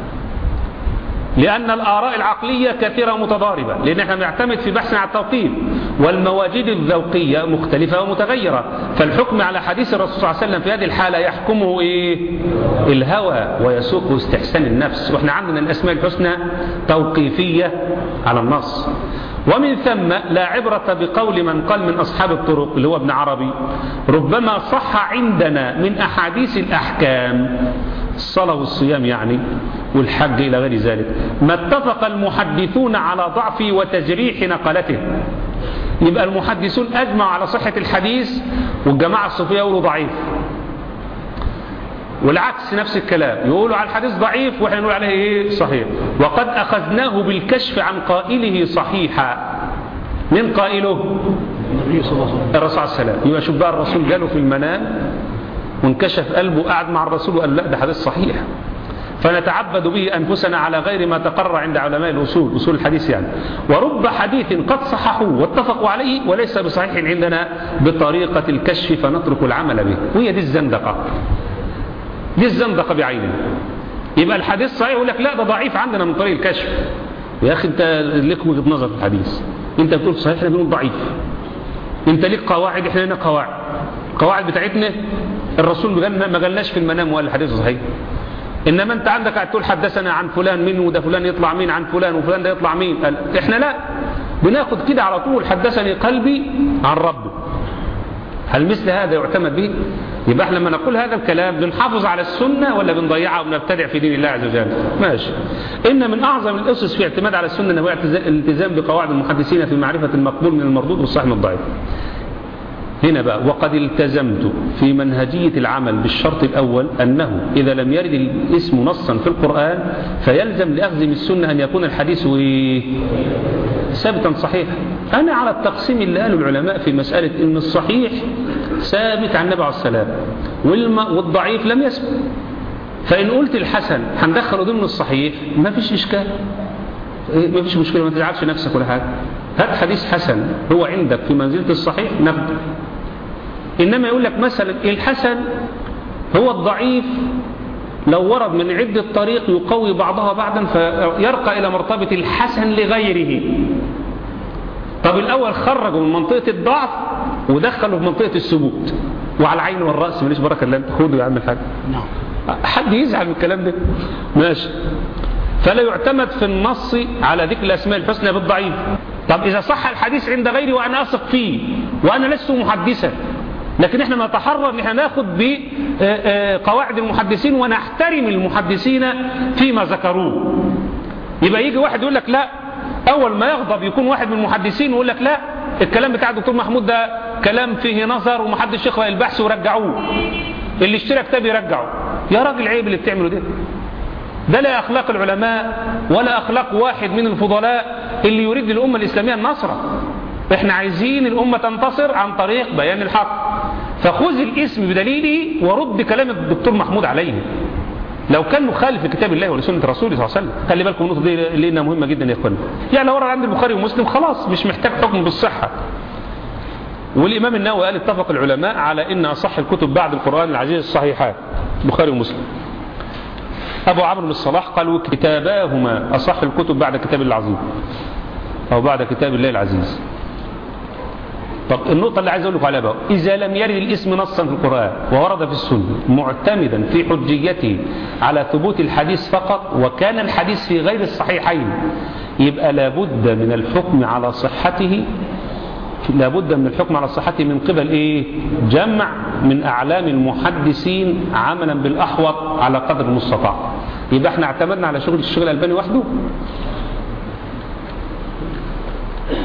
لأن الآراء العقلية كثيرة متضاربة لأن احنا بنعتمد في بحثنا على التوقيت والمواجيد الذوقية مختلفة ومتغيرة فالحكم على حديث الرسول صلى الله عليه وسلم في هذه الحالة يحكمه إيه؟ الهوى ويسوق استحسان النفس وإحنا عندنا الأسماء الحسنى توقيفية على النص ومن ثم لا عبرة بقول من قال من أصحاب الطرق اللي هو ابن عربي ربما صح عندنا من أحاديث الأحكام الصلاة والصيام يعني والحج إلى غير ذلك ما اتفق المحدثون على ضعف وتجريح نقلته يبقى المحدثون أجمعوا على صحة الحديث والجماعة الصوفية يقولوا ضعيف والعكس نفس الكلام يقولوا على الحديث ضعيف واحنا نقول عليه ايه صحيح وقد أخذناه بالكشف عن قائله صحيحا من قائله النبي صلى الله عليه وسلم الرسول عليه السلام يبقى شوف بقى الرسول جاله في المنام وانكشف قلبه قعد مع الرسول وقال لا ده حديث صحيح فنتعبد به أنفسنا على غير ما تقرر عند علماء الأصول أصول الحديث يعني ورب حديث قد صححوه واتفقوا عليه وليس بصحيح عندنا بطريقة الكشف فنترك العمل به وهي دي الزندقة دي الزندقة بعينها يبقى الحديث صحيح يقول لك لا ده ضعيف عندنا من طريق الكشف يا أخي أنت لك وجهة نظر في الحديث أنت بتقول صحيح احنا بنقول ضعيف أنت ليك قواعد احنا لنا قواعد القواعد بتاعتنا الرسول ما قالناش في المنام وقال الحديث صحيح انما انت عندك قاعد تقول حدثنا عن فلان مين وده فلان يطلع مين عن فلان وفلان ده يطلع مين قال احنا لا بناخد كده على طول حدثني قلبي عن ربي هل مثل هذا يعتمد به يبقى احنا لما نقول هذا الكلام بنحافظ على السنة ولا بنضيعها وبنبتدع في دين الله عز وجل ماشي إن من أعظم الأسس في اعتماد على السنة هو الالتزام بقواعد المحدثين في معرفة المقبول من المردود والصحيح من الضعيف هنا بقى وقد التزمت في منهجية العمل بالشرط الأول أنه إذا لم يرد الاسم نصا في القرآن فيلزم لأخذ من السنة أن يكون الحديث إيه؟ ثابتا صحيحا أنا على التقسيم اللي قاله العلماء في مسألة أن الصحيح ثابت عن النبي عليه السلام والضعيف لم يثبت فإن قلت الحسن هندخله ضمن الصحيح ما فيش إشكال ما فيش مشكلة ما تزعلش نفسك ولا حاجة هات حديث حسن هو عندك في منزلة الصحيح ناخده إنما يقول لك مثلا الحسن هو الضعيف لو ورد من عدة طريق يقوي بعضها بعضا فيرقى إلى مرتبة الحسن لغيره طب الأول خرجوا من منطقة الضعف ودخلوا في منطقة الثبوت وعلى العين والرأس ماليش بركة اللي انت خده يا عم الحاج نعم حد يزعل من الكلام ده ماشي فلا يعتمد في النص على ذكر الأسماء الحسنى بالضعيف طب إذا صح الحديث عند غيري وأنا أثق فيه وأنا لست محدثا لكن احنا نتحرر ان احنا ناخد بقواعد المحدثين ونحترم المحدثين فيما ذكروه يبقى يجي واحد يقول لك لا اول ما يغضب يكون واحد من المحدثين ويقول لك لا الكلام بتاع الدكتور محمود ده كلام فيه نظر ومحدش يقرا البحث ورجعوه اللي اشترى كتاب يرجعه يا راجل عيب اللي بتعمله ده ده لا أخلاق العلماء ولا أخلاق واحد من الفضلاء اللي يريد للأمة الإسلامية النصرة احنا عايزين الأمة تنتصر عن طريق بيان الحق فخذ الاسم بدليله ورد كلام الدكتور محمود عليه لو كان مخالف لكتاب الله ولسنة رسوله صلى الله عليه وسلم خلي بالكم النقطة دي لأنها مهمة جدا يا إخوانا يعني لو ورد عند البخاري ومسلم خلاص مش محتاج حكم بالصحة والإمام النووي قال اتفق العلماء على أن أصح الكتب بعد القرآن العزيز الصحيحات البخاري ومسلم أبو عمرو بن الصلاح قالوا كتاباهما أصح الكتب بعد كتاب الله العظيم أو بعد كتاب الله العزيز طب النقطة اللي عايز أقول لكم عليها بقى إذا لم يرد الاسم نصا في القرآن وورد في السنة معتمدا في حجيته على ثبوت الحديث فقط وكان الحديث في غير الصحيحين يبقى لابد من الحكم على صحته لابد من الحكم على صحته من قبل ايه جمع من اعلام المحدثين عملا بالاحوط على قدر المستطاع يبقى احنا اعتمدنا على شغل الشغل الالباني وحده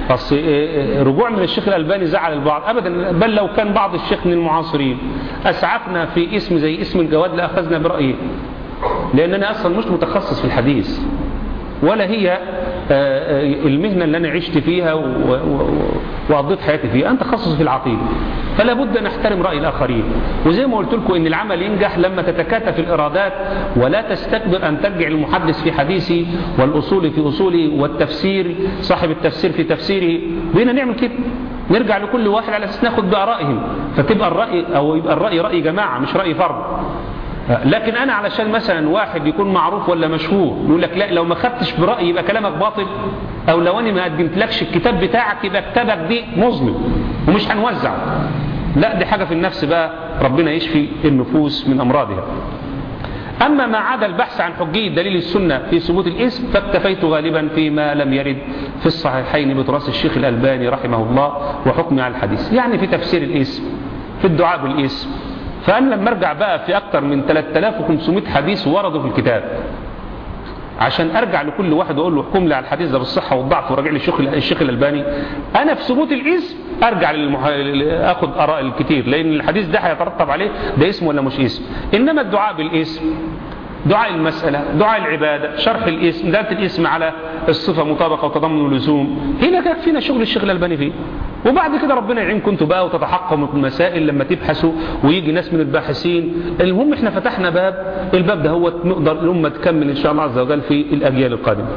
أصل رجوع من الشيخ الألباني زعل البعض أبدا بل لو كان بعض الشيخ من المعاصرين أسعفنا في اسم زي اسم الجواد لأخذنا برأيه لأننا أصلا مش متخصص في الحديث ولا هي المهنة اللي أنا عشت فيها وقضيت حياتي فيها أنا تخصص في العقيدة فلا بد أن أحترم رأي الآخرين وزي ما قلت لكم أن العمل ينجح لما تتكاتف الإرادات ولا تستكبر أن ترجع المحدث في حديثي والأصول في أصولي والتفسير صاحب التفسير في تفسيره بينا نعمل كده نرجع لكل واحد على أساس ناخد بآرائهم فتبقى الرأي أو يبقى الرأي رأي جماعة مش رأي فرد لكن انا علشان مثلا واحد يكون معروف ولا مشهور يقول لك لا لو ما خدتش برأيي يبقى كلامك باطل او لو انا ما قدمتلكش الكتاب بتاعك يبقى كتابك دي مظلم ومش هنوزعه لا دي حاجة في النفس بقى ربنا يشفي النفوس من امراضها أما ما عدا البحث عن حجية دليل السنة في ثبوت الاسم فاكتفيت غالبا فيما لم يرد في الصحيحين بتراث الشيخ الألباني رحمه الله وحكمه على الحديث يعني في تفسير الاسم في الدعاء بالاسم فأنا لما ارجع بقى في أكثر من 3500 حديث وردوا في الكتاب عشان ارجع لكل واحد واقول له احكم لي على الحديث ده بالصحه والضعف وراجع لي الشيخ الشيخ الالباني انا في ثبوت الاسم ارجع للمح... اخد اراء الكتير لان الحديث ده هيترتب عليه ده اسم ولا مش اسم انما الدعاء بالاسم دعاء المسألة دعاء العبادة شرح الاسم دالة الاسم على الصفة مطابقة وتضمن ولزوم هنا كان فينا شغل الشيخ الألباني فيه وبعد كده ربنا يعينكم انتوا بقى وتتحققوا من المسائل لما تبحثوا ويجي ناس من الباحثين المهم احنا فتحنا باب الباب ده هو نقدر الأمة تكمل إن شاء الله عز وجل في الأجيال القادمة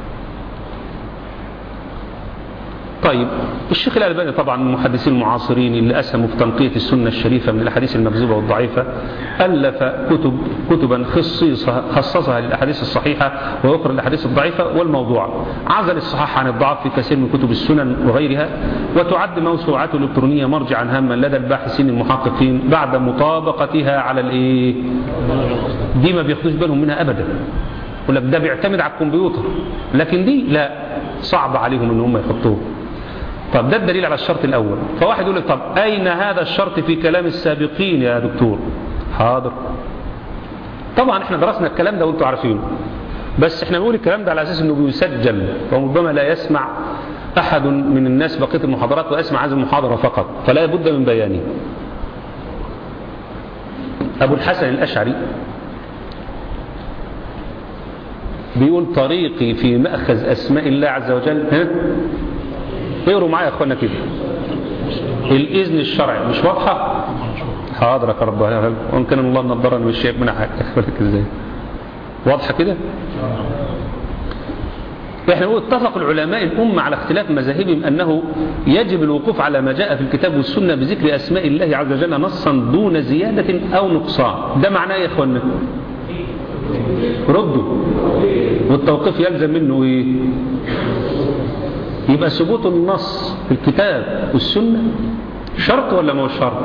طيب الشيخ الألباني طبعا من المحدثين المعاصرين اللي أسهموا في تنقية السنة الشريفة من الأحاديث المكذوبة والضعيفة ألف كتب كتبا خصيصة خصصها للأحاديث الصحيحة وأخرى للأحاديث الضعيفة والموضوعة عزل الصحاح عن الضعف في كثير من كتب السنن وغيرها وتعد موسوعاته الإلكترونية مرجعا هاما لدى الباحثين المحققين بعد مطابقتها على الإيه دي ما بياخدوش بالهم منها أبدا يقول لك ده بيعتمد على الكمبيوتر لكن دي لا صعب عليهم ان هم يحطوه طب ده الدليل على الشرط الأول فواحد يقول لك طب أين هذا الشرط في كلام السابقين يا دكتور حاضر طبعا احنا درسنا الكلام ده وانتم عارفينه بس احنا بنقول الكلام ده على أساس انه بيسجل وربما لا يسمع أحد من الناس بقية المحاضرات ويسمع هذه المحاضرة فقط فلا بد من بيانه أبو الحسن الأشعري بيقول طريقي في مأخذ أسماء الله عز وجل ها اقروا معايا يا اخوانا كده الاذن الشرعي مش واضحه حاضر يا رب وان كان الله نضرني مش شايف منها حاجه بالك ازاي واضحه كده احنا نقول اتفق العلماء الأمة على اختلاف مذاهبهم أنه يجب الوقوف على ما جاء في الكتاب والسنة بذكر أسماء الله عز وجل نصا دون زيادة أو نقصان ده معناه يا اخوانا ردوا والتوقيف يلزم منه ايه يبقى ثبوت النص في الكتاب والسنة شرط ولا ما هو شرط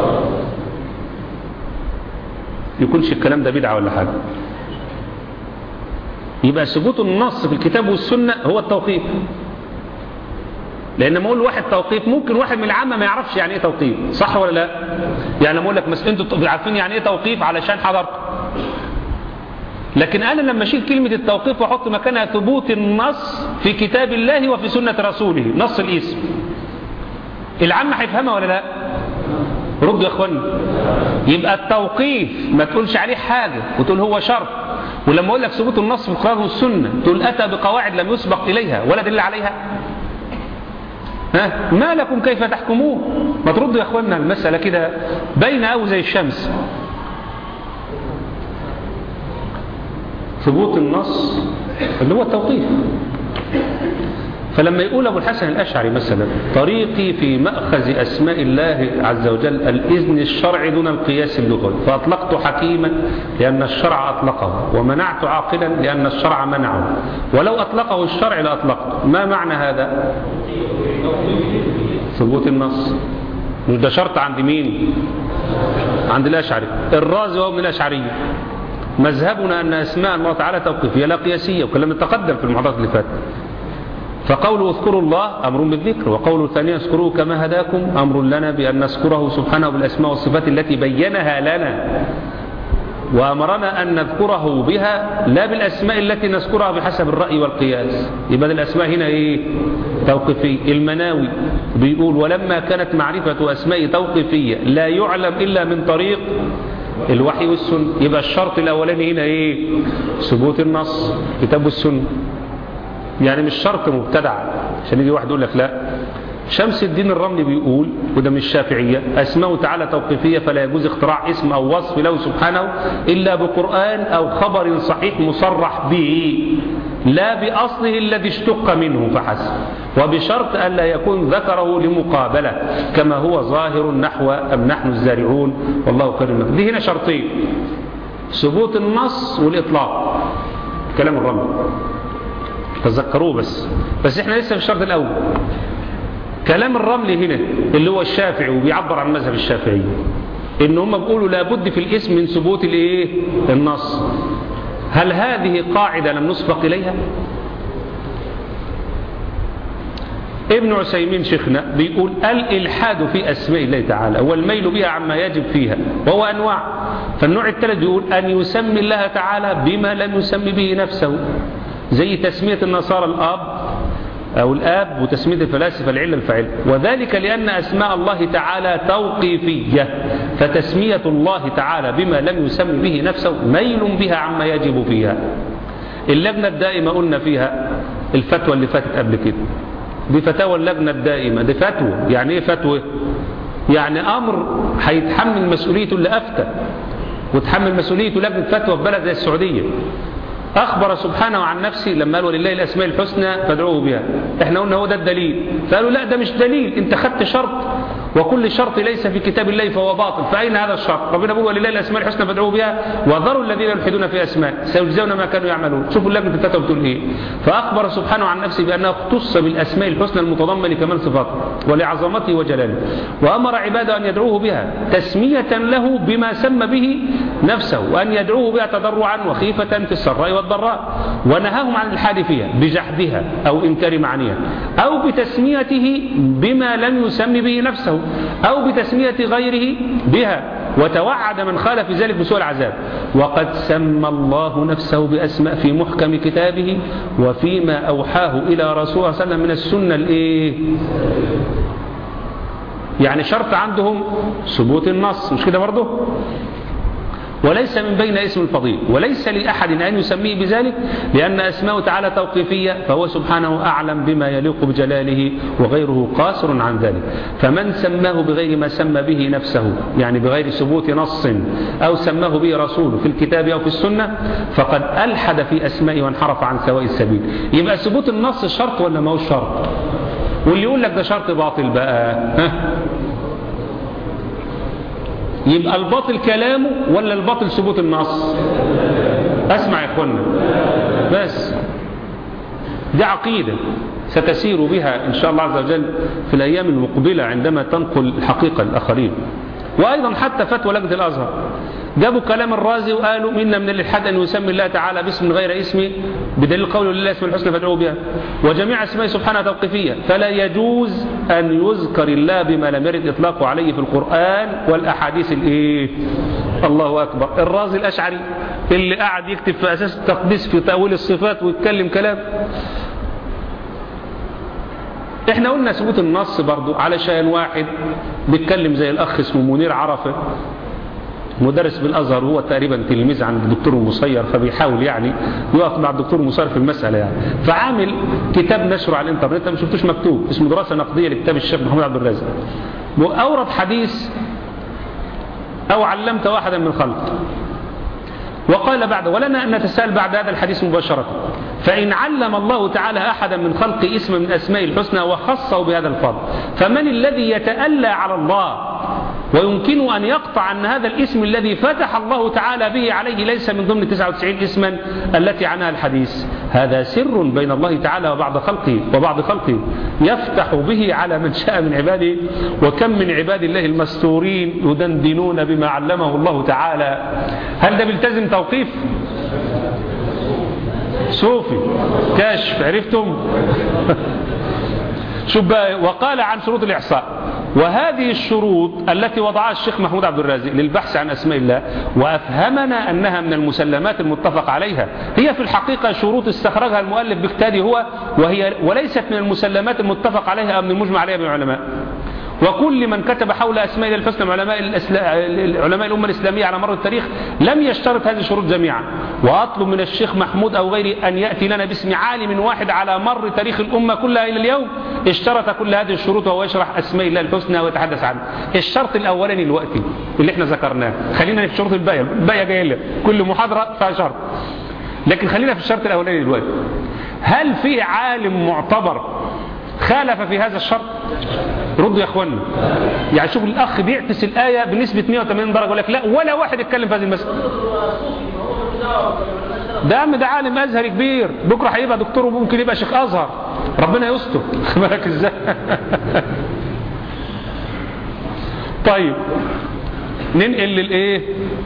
يكونش الكلام ده بدعة ولا حاجة يبقى ثبوت النص في الكتاب والسنة هو التوقيف لان لما اقول واحد توقيف ممكن واحد من العامة ما يعرفش يعني ايه توقيف صح ولا لا يعني لما اقول لك مثلا انتوا عارفين يعني ايه توقيف علشان حضرت لكن أنا لما أشيل كلمة التوقيف وأحط مكانها ثبوت النص في كتاب الله وفي سنة رسوله نص الاسم العام هيفهمها ولا لا ردوا يا اخواني يبقى التوقيف ما تقولش عليه حاجة وتقول هو شرط ولما أقول لك ثبوت النص في القرآن والسنة تقول أتى بقواعد لم يسبق إليها ولا دليل عليها ها ما لكم كيف تحكمون ما تردوا يا اخواننا المسألة كده باينة أو زي الشمس ثبوت النص اللي هو التوقيف فلما يقول أبو الحسن الأشعري مثلا طريقي في مأخذ أسماء الله عز وجل الإذن الشرعي دون القياس اللغوي فأطلقت حكيما لأن الشرع أطلقه ومنعت عاقلا لأن الشرع منعه ولو أطلقه الشرع لأطلقته ما معنى هذا ثبوت النص مش ده شرط عند مين عند الأشعري الرازي هو من الأشعرية مذهبنا أن أسماء الله تعالى توقيفية لا قياسية وكلام تقدم في المحاضرات اللي فاتت فقوله اذكروا الله أمر بالذكر وقوله الثانية اذكروه كما هداكم أمر لنا بأن نذكره سبحانه بالأسماء والصفات التي بينها لنا وأمرنا أن نذكره بها لا بالأسماء التي نذكرها بحسب الرأي والقياس يبقى الأسماء هنا إيه توقيفية المناوي بيقول ولما كانت معرفة أسماء توقيفية لا يعلم إلا من طريق الوحي والسنة يبقى الشرط الأولاني هنا إيه ثبوت النص كتاب والسنة يعني مش شرط مبتدع عشان يجي واحد يقول لك لا شمس الدين الرملي بيقول وده من الشافعية أسماء تعالى توقيفية فلا يجوز اختراع اسم أو وصف له سبحانه إلا بقرآن أو خبر صحيح مصرح به لا بأصله الذي اشتق منه فحسب وبشرط ألا يكون ذكره لمقابلة كما هو ظاهر نحو أم نحن الزارعون والله خير المكتب دي هنا شرطين ثبوت النص والإطلاق كلام الرمل تذكروه بس بس احنا لسه في الشرط الأول كلام الرمل هنا اللي هو الشافعي وبيعبر عن مذهب الشافعي ان هم بيقولوا لابد في الاسم من ثبوت الايه النص هل هذه قاعدة لم نسبق إليها ابن عسيمين شيخنا بيقول الإلحاد في أسماء الله تعالى والميل بها عما يجب فيها وهو أنواع فالنوع الثالث بيقول أن يسمي الله تعالى بما لم يسمي به نفسه زي تسمية النصارى الأب أو الآب وتسمية الفلاسفة العلة الفعل وذلك لأن أسماء الله تعالى توقيفية فتسمية الله تعالى بما لم يسم به نفسه ميل بها عما يجب فيها اللجنة الدائمة قلنا فيها الفتوى اللي فاتت قبل كده دي فتاوى اللجنة الدائمة دي فتوى يعني ايه فتوى يعني أمر هيتحمل مسؤوليته اللي أفتى وتحمل مسؤوليته لجنة فتوى في بلد زي السعودية أخبر سبحانه عن نفسه لما قال ولله الأسماء الحسنى فادعوه بها احنا قلنا هو ده الدليل فقالوا لا ده مش دليل انت خدت شرط وكل شرط ليس في كتاب الله فهو باطل فأين هذا الشرط ربنا بيقول ولله الأسماء الحسنى فادعوه بها وذروا الذين يلحدون في أسماء سيجزون ما كانوا يعملون شوفوا اللجنة الفتوى بتقول ايه فأخبر سبحانه عن نفسه بأنه اختص بالأسماء الحسنى المتضمن كمال صفاته ولعظمته وجلاله وأمر عباده أن يدعوه بها تسمية له بما سمى به نفسه وأن يدعوه بها تضرعا وخيفة في السراء والضراء ونهاهم عن الحاد فيها بجحدها أو إنكار معانيها أو بتسميته بما لم يسم به نفسه أو بتسمية غيره بها وتوعد من خالف ذلك بسوء العذاب وقد سمى الله نفسه بأسماء في محكم كتابه وفيما أوحاه إلى رسول الله صلى الله عليه وسلم من السنة الإيه يعني شرط عندهم ثبوت النص مش كده برضه وليس من بين اسم الفضيل وليس لأحد أن يسميه بذلك لأن أسماء تعالى توقيفية فهو سبحانه أعلم بما يليق بجلاله وغيره قاصر عن ذلك فمن سماه بغير ما سمى به نفسه يعني بغير ثبوت نص أو سماه به رسوله في الكتاب أو في السنة فقد ألحد في أسمائه وانحرف عن سواء السبيل يبقى ثبوت النص شرط ولا ما هو شرط واللي يقول لك ده شرط باطل بقى ها يبقى الباطل كلامه ولا الباطل ثبوت النص اسمع يا اخوانا بس دي عقيدة ستسير بها إن شاء الله عز وجل في الأيام المقبلة عندما تنقل الحقيقة للآخرين وأيضا حتى فتوى لجنة الأزهر جابوا كلام الرازي وقالوا منا من الإلحاد أن يسمي الله تعالى باسم غير اسمه بدليل قوله لله اسم الحسنى فادعوه بها وجميع اسماء سبحانه توقيفية فلا يجوز أن يذكر الله بما لم يرد إطلاقه عليه في القرآن والأحاديث الإيه الله أكبر الرازي الأشعري اللي قاعد يكتب في أساس التقديس في تأويل الصفات ويتكلم كلام احنا قلنا ثبوت النص برضو علشان واحد بيتكلم زي الأخ اسمه منير عرفة مدرس بالأزهر وهو تقريبا تلميذ عند الدكتور المصير فبيحاول يعني يقف مع الدكتور المصير في المسألة يعني فعامل كتاب نشره على الانترنت ما شفتوش مكتوب اسمه دراسة نقدية لكتاب الشيخ محمد عبد الرازق وأورد حديث أو علمت واحدا من خلق وقال بعد ولنا أن نتساءل بعد هذا الحديث مباشرة فإن علم الله تعالى أحدا من خلق اسم من أسماء الحسنى وخصه بهذا الفضل فمن الذي يتألى على الله ويمكن أن يقطع أن هذا الاسم الذي فتح الله تعالى به عليه ليس من ضمن 99 اسما التي عنها الحديث هذا سر بين الله تعالى وبعض خلقه وبعض خلقه يفتح به على من شاء من عباده وكم من عباد الله المستورين يدندنون بما علمه الله تعالى هل ده بيلتزم توقيف صوفي كاشف عرفتم شوف بقى وقال عن شروط الإحصاء وهذه الشروط التي وضعها الشيخ محمود عبد الرازق للبحث عن أسماء الله وأفهمنا أنها من المسلمات المتفق عليها هي في الحقيقة شروط استخرجها المؤلف باجتهاده هو وهي وليست من المسلمات المتفق عليها أو من المجمع عليها من العلماء وكل من كتب حول أسماء الله الحسنى من علماء, الأسلا... علماء الأمة الإسلامية على مر التاريخ لم يشترط هذه الشروط جميعا وأطلب من الشيخ محمود أو غيره أن يأتي لنا باسم عالم واحد على مر تاريخ الأمة كلها إلى اليوم اشترط كل هذه الشروط وهو يشرح أسماء الله الحسنى ويتحدث عنها الشرط الأولاني الوقتي اللي احنا ذكرناه خلينا في الشروط الباقية الباقية جاية لك كل محاضرة فيها شرط لكن خلينا في الشرط الأولاني دلوقتي هل في عالم معتبر خالف في هذا الشرط ردوا يا اخوانا يعني شوف الاخ بيعكس الايه بنسبه 180 درجه يقول لك لا ولا واحد اتكلم في هذه المساله ده عم ده عالم ازهري كبير بكره هيبقى دكتور وممكن يبقى شيخ ازهر ربنا يستر بالك ازاي طيب ننقل للايه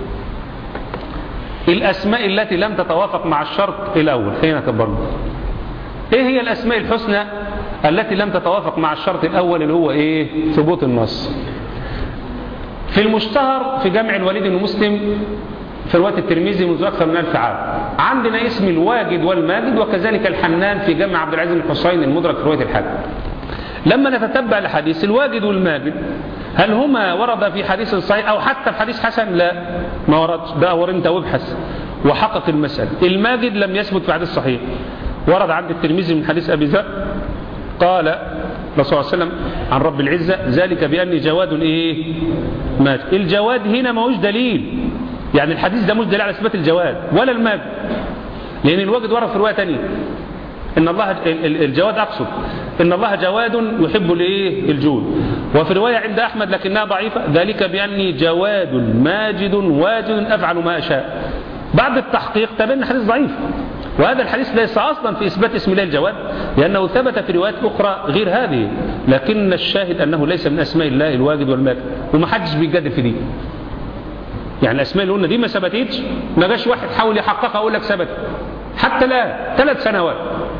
الاسماء التي لم تتوافق مع الشرط الاول خلينا كبرنا ايه هي الاسماء الحسنى التي لم تتوافق مع الشرط الاول اللي هو ايه ثبوت النص في المشتهر في جمع الوليد بن مسلم في رواية الترمذي منذ أكثر من ألف عام عندنا اسم الواجد والماجد وكذلك الحنان في جمع عبد العزيز بن حسين المدرك في رواية الحاكم لما نتتبع الحديث الواجد والماجد هل هما ورد في حديث صحيح أو حتى في حديث حسن لا ما وردش دور انت وابحث وحقق المسألة الماجد لم يثبت في حديث صحيح ورد عند الترمذي من حديث أبي ذر قال الرسول صلى الله عليه وسلم عن رب العزة ذلك بأني جواد إيه ماجد الجواد هنا ما هوش دليل يعني الحديث ده مش دليل على إثبات الجواد ولا الماجد لأن الواجد ورد في رواية تانية إن الله الجواد أقصد إن الله جواد يحب الإيه الجود وفي رواية عند أحمد لكنها ضعيفة ذلك بأني جواد ماجد واجد أفعل ما أشاء بعد التحقيق تبين حديث ضعيف وهذا الحديث ليس أصلا في إثبات اسم الله الجواد لأنه ثبت في روايات أخرى غير هذه لكن الشاهد أنه ليس من أسماء الله الواجد والماجد وما حدش بيجادل في دي يعني الأسماء اللي قلنا دي ما ثبتتش ما جاش واحد حاول يحققها أقول لك ثبت حتى لا ثلاث سنوات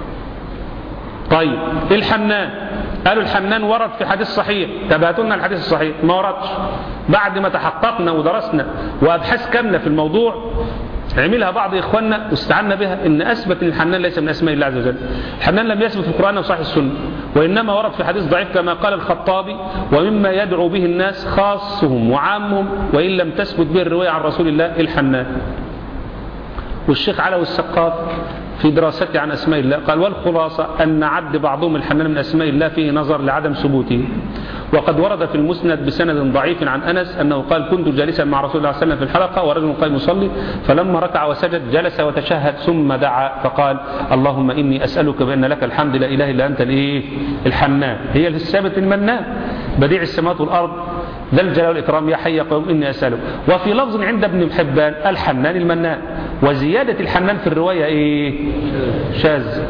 طيب الحنان قالوا الحنان ورد في حديث صحيح تبعتوا لنا الحديث الصحيح ما وردش بعد ما تحققنا ودرسنا وابحاث كامله في الموضوع عملها بعض إخواننا واستعنا بها إن أثبت أن الحنان ليس من أسماء الله عز وجل الحنان لم يثبت في القرآن وصحيح السنة وإنما ورد في حديث ضعيف كما قال الخطابي ومما يدعو به الناس خاصهم وعامهم وإن لم تثبت به الرواية عن رسول الله الحنان والشيخ علوي السقاف في دراسته عن أسماء الله قال والخلاصة أن عد بعضهم الحنان من أسماء الله فيه نظر لعدم ثبوته وقد ورد في المسند بسند ضعيف عن أنس أنه قال كنت جالسا مع رسول الله صلى الله عليه وسلم في الحلقة ورجل قائم يصلي فلما ركع وسجد جلس وتشهد ثم دعا فقال اللهم إني أسألك بأن لك الحمد لا إله إلا أنت الإيه الحنان هي الثابت المنان بديع السماوات والأرض ذا الجلال والإكرام يا حي يا قيوم إني أسألك وفي لفظ عند ابن حبان الحنان المنان وزيادة الحنان في الرواية إيه شاذ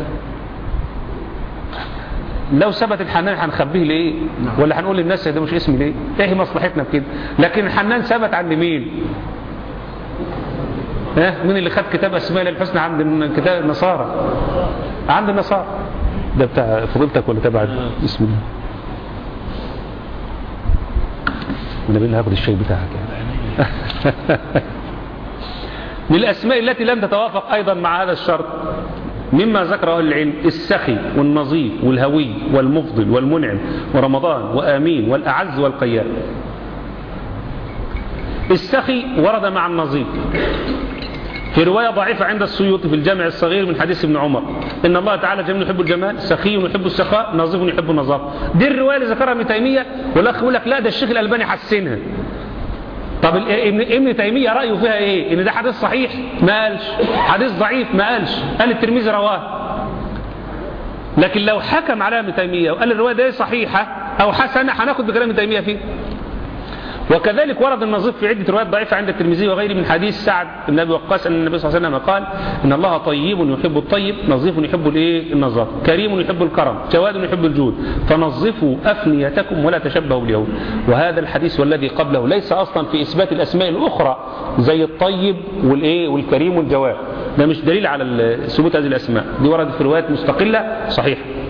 لو ثبت الحنان هنخبيه ليه ولا هنقول للناس ده مش اسم ليه ايه مصلحتنا بكده لكن الحنان ثبت عند مين ها مين اللي خد كتاب اسماء الله الحسنى عند كتاب النصارى عند النصارى ده بتاع فضيلتك ولا تبع اسم الله النبي اللي هاخد الشيء بتاعك يعني. من الأسماء التي لم تتوافق أيضا مع هذا الشرط مما ذكره أهل العلم السخي والنظيف والهوي والمفضل والمنعم ورمضان وآمين والأعز والقيام السخي ورد مع النظيف في رواية ضعيفة عند السيوطي في الجامع الصغير من حديث ابن عمر إن الله تعالى جميل يحب الجمال سخي يحب السخاء نظيف يحب النظافة دي الرواية اللي ذكرها ابن تيمية والأخ يقول لك لا ده الشيخ الألباني حسنها طب ابن ابن تيمية رأيه فيها ايه ان ده حديث صحيح ما قالش حديث ضعيف ما قالش قال الترمذي رواه لكن لو حكم على ابن تيمية وقال الرواية دي صحيحة او حسنة هناخد بكلام ابن تيمية فيه وكذلك ورد النظيف في عدة روايات ضعيفة عند الترمذي وغيره من حديث سعد بن ابي وقاص ان النبي صلى الله عليه وسلم قال ان الله طيب يحب الطيب نظيف يحب الايه النظافه كريم يحب الكرم جواد يحب الجود فنظفوا افنيتكم ولا تشبهوا باليهود وهذا الحديث والذي قبله ليس اصلا في اثبات الاسماء الاخرى زي الطيب والايه والكريم والجواد ده مش دليل على ثبوت هذه الاسماء دي وردت في روايات مستقله صحيحه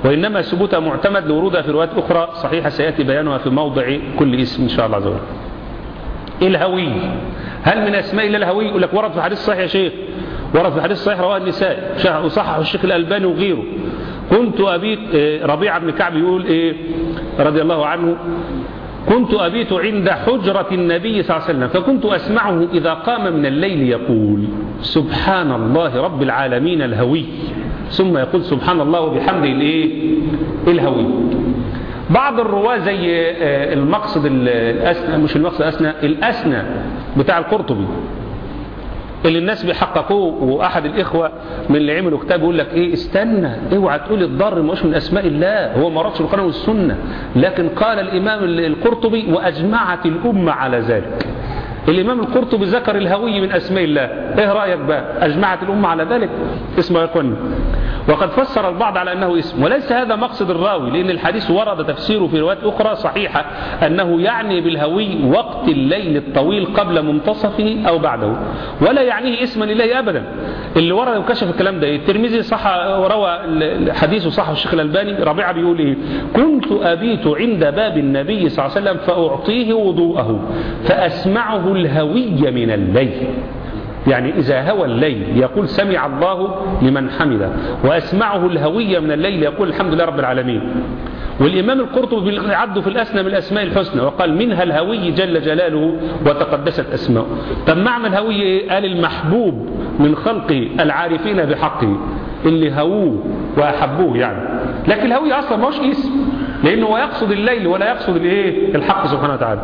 وإنما ثبوتها معتمد لورودها في روايات أخرى صحيحة سيأتي بيانها في موضع كل اسم إن شاء الله عز وجل الهوي هل من أسماء الله الهوي يقول لك ورد في حديث صحيح يا شيخ ورد في حديث صحيح رواه النساء وصححه الشيخ الألباني وغيره كنت أبيت ربيعة بن كعب يقول إيه رضي الله عنه كنت أبيت عند حجرة النبي صلى الله عليه وسلم فكنت أسمعه إذا قام من الليل يقول سبحان الله رب العالمين الهوي ثم يقول سبحان الله وبحمده الايه الهوي بعض الرواة زي المقصد الأسنى مش المقصد الأسنى الأسنى بتاع القرطبي اللي الناس بيحققوه واحد الاخوه من اللي عملوا كتاب يقول لك ايه استنى اوعى تقول الضر مش من اسماء الله هو ما رادش القران والسنه لكن قال الامام القرطبي واجمعت الامه على ذلك الإمام القرطبي ذكر الهوي من أسماء الله إيه رأيك بقى أجمعت الأمة على ذلك اسمه يكون وقد فسر البعض على أنه اسم وليس هذا مقصد الراوي لأن الحديث ورد تفسيره في روايات أخرى صحيحة أنه يعني بالهوي وقت الليل الطويل قبل منتصفه أو بعده ولا يعنيه اسما لله أبدا اللي ورد وكشف الكلام ده الترمذي صح وروى حديثه صح الشيخ الألباني ربيعة بيقول إيه كنت أبيت عند باب النبي صلى الله عليه وسلم فأعطيه وضوءه فأسمعه الهوي من الليل يعني إذا هوى الليل يقول سمع الله لمن حمده وأسمعه الهوي من الليل يقول الحمد لله رب العالمين والإمام القرطبي عده في الأسنى من الأسماء الحسنى وقال منها الهوي جل جلاله وتقدست أسماؤه طب معنى الهوي إيه؟ قال المحبوب من خلقه العارفين بحقه اللي هووه وأحبوه يعني لكن الهوي أصلا ما هوش اسم لأنه هو يقصد الليل ولا يقصد الايه الحق سبحانه وتعالى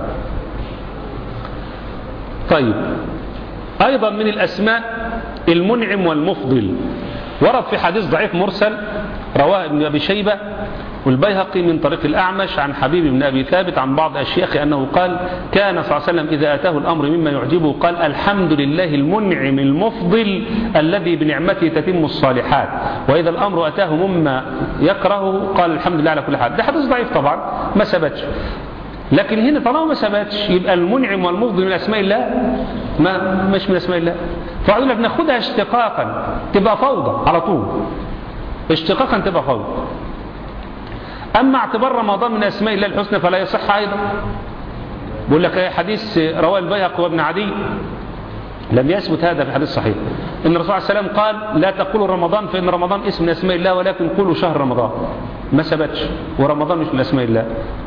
طيب أيضا من الأسماء المنعم والمفضل ورد في حديث ضعيف مرسل رواه ابن أبي شيبة والبيهقي من طريق الأعمش عن حبيب بن أبي ثابت عن بعض أشياخ أنه قال كان صلى الله عليه وسلم إذا أتاه الأمر مما يعجبه قال الحمد لله المنعم المفضل الذي بنعمته تتم الصالحات وإذا الأمر أتاه مما يكره قال الحمد لله على كل حال ده حديث ضعيف طبعا ما ثبتش لكن هنا طالما ما ثبتش يبقى المنعم والمفضل من اسماء الله ما مش من اسماء الله فقالوا لك ناخدها اشتقاقا تبقى فوضى على طول اشتقاقا تبقى فوضى اما اعتبار رمضان من اسماء الله الحسنى فلا يصح ايضا بقول لك حديث رواه البيهقي وابن عدي لم يثبت هذا في حديث صحيح ان الرسول صلى الله عليه وسلم قال لا تقولوا رمضان فان رمضان اسم من اسماء الله ولكن قولوا شهر رمضان ما ثبتش ورمضان مش من اسماء الله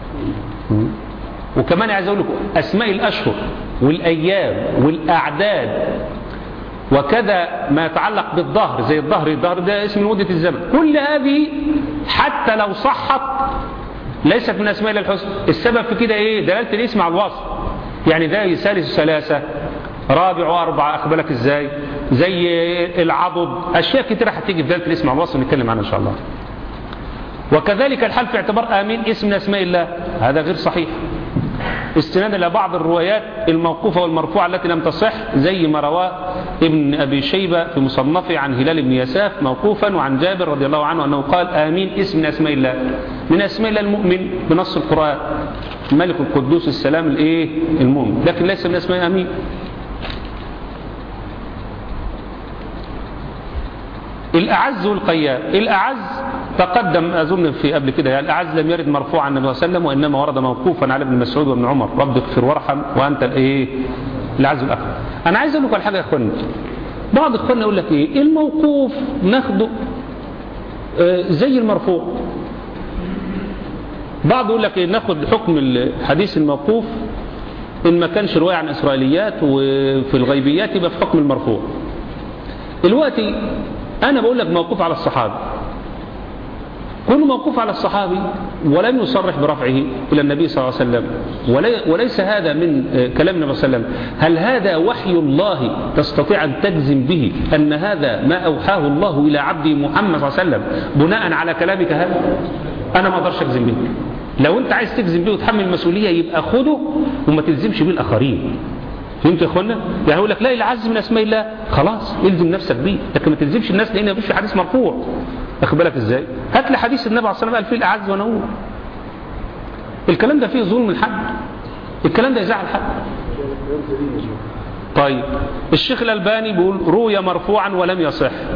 وكمان عايز اقول لكم اسماء الاشهر والايام والاعداد وكذا ما يتعلق بالظهر زي الظهر الظهر ده اسم مدة الزمن كل هذه حتى لو صحت ليست من اسماء الله الحسنى السبب في كده ايه دلاله الاسم على الوصف يعني ده ثالث ثلاثه رابع واربعه اخبرك ازاي زي العضد اشياء كتير هتيجي في دلاله الاسم على الوصف نتكلم عنها ان شاء الله وكذلك الحال في اعتبار آمين اسم من أسماء الله هذا غير صحيح استنادا إلى بعض الروايات الموقوفة والمرفوعة التي لم تصح زي ما رواه ابن أبي شيبة في مصنفه عن هلال بن يساف موقوفا وعن جابر رضي الله عنه أنه قال آمين اسم من أسماء الله من أسماء الله المؤمن بنص القرآن ملك القدوس السلام الايه المؤمن لكن ليس من أسماء آمين الأعز والقيام الأعز تقدم أظن في قبل كده يعني الأعز لم يرد مرفوعا عن النبي صلى الله عليه وسلم وإنما ورد موقوفا على ابن مسعود وابن عمر رب اغفر وارحم وأنت الإيه الأعز والأكرم أنا عايز أقول لكم على حاجة يا إخواني بعض إخواننا يقول لك إيه الموقوف ناخده آه زي المرفوع بعض يقول لك إيه ناخد حكم الحديث الموقوف إن ما كانش رواية عن إسرائيليات وفي الغيبيات يبقى في حكم المرفوع دلوقتي أنا بقول لك موقوف على الصحابي كل موقوف على الصحابي ولم يصرح برفعه إلى النبي صلى الله عليه وسلم وليس هذا من كلام النبي صلى الله عليه وسلم هل هذا وحي الله تستطيع أن تجزم به أن هذا ما أوحاه الله إلى عبده محمد صلى الله عليه وسلم بناء على كلامك هذا أنا ما أقدرش أجزم به لو أنت عايز تجزم به وتحمل المسؤولية يبقى خده وما تلزمش به الآخرين فهمت يا اخوانا يعني يقول لك لا العز من اسماء الله خلاص الزم نفسك بيه لكن ما تلزمش الناس لان مفيش حديث مرفوع واخد بالك ازاي هات لي حديث النبي عليه الصلاه والسلام قال فيه الاعز ونور الكلام ده فيه ظلم الحد الكلام ده يزعل حد طيب الشيخ الالباني بيقول روي مرفوعا ولم يصح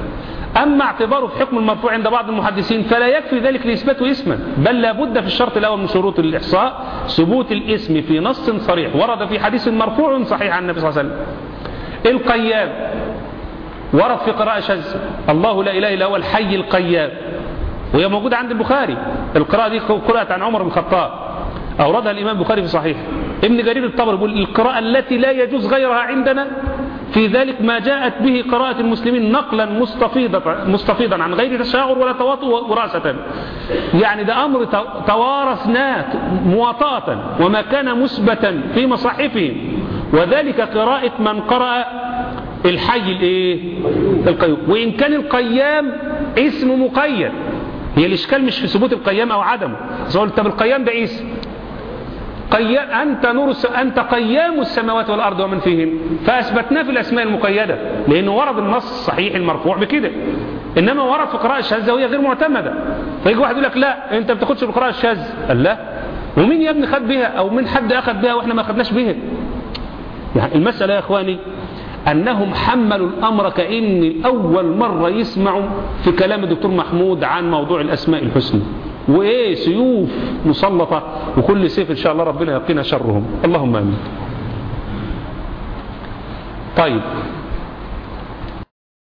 أما اعتباره في حكم المرفوع عند بعض المحدثين فلا يكفي ذلك لإثباته اسما بل لابد في الشرط الأول من شروط الإحصاء ثبوت الاسم في نص صريح ورد في حديث مرفوع صحيح عن النبي صلى الله عليه وسلم القيام ورد في قراءة شاذ الله لا إله إلا هو الحي القيام وهي موجودة عند البخاري القراءة دي قرأت عن عمر بن الخطاب أوردها الإمام البخاري في صحيح ابن جرير الطبري يقول القراءة التي لا يجوز غيرها عندنا في ذلك ما جاءت به قراءة المسلمين نقلا مستفيضا مستفيضا عن غير تشاعر ولا تواطؤ وراثة يعني ده أمر توارثناه مواطاة وما كان مثبتا في مصاحفهم وذلك قراءة من قرأ الحي الايه القيوم وإن كان القيام اسم مقيد هي الإشكال مش في ثبوت القيام أو عدمه طب القيام ده اسم قيام أنت نور الس... أنت قيام السماوات والأرض ومن فيهم فأثبتناه في الأسماء المقيدة لأنه ورد النص الصحيح المرفوع بكده إنما ورد في قراءة الشاذة وهي غير معتمدة فيجي واحد يقول لك لا أنت ما بتاخدش بالقراءة الشاذة قال لا ومين يا ابني خد بها أو مين حد أخذ بها وإحنا ما أخذناش بها يعني المسألة يا إخواني أنهم حملوا الأمر كأن أول مرة يسمعوا في كلام الدكتور محمود عن موضوع الأسماء الحسنى وإيه سيوف مسلطة وكل سيف إن شاء الله ربنا يقينا شرهم اللهم آمين طيب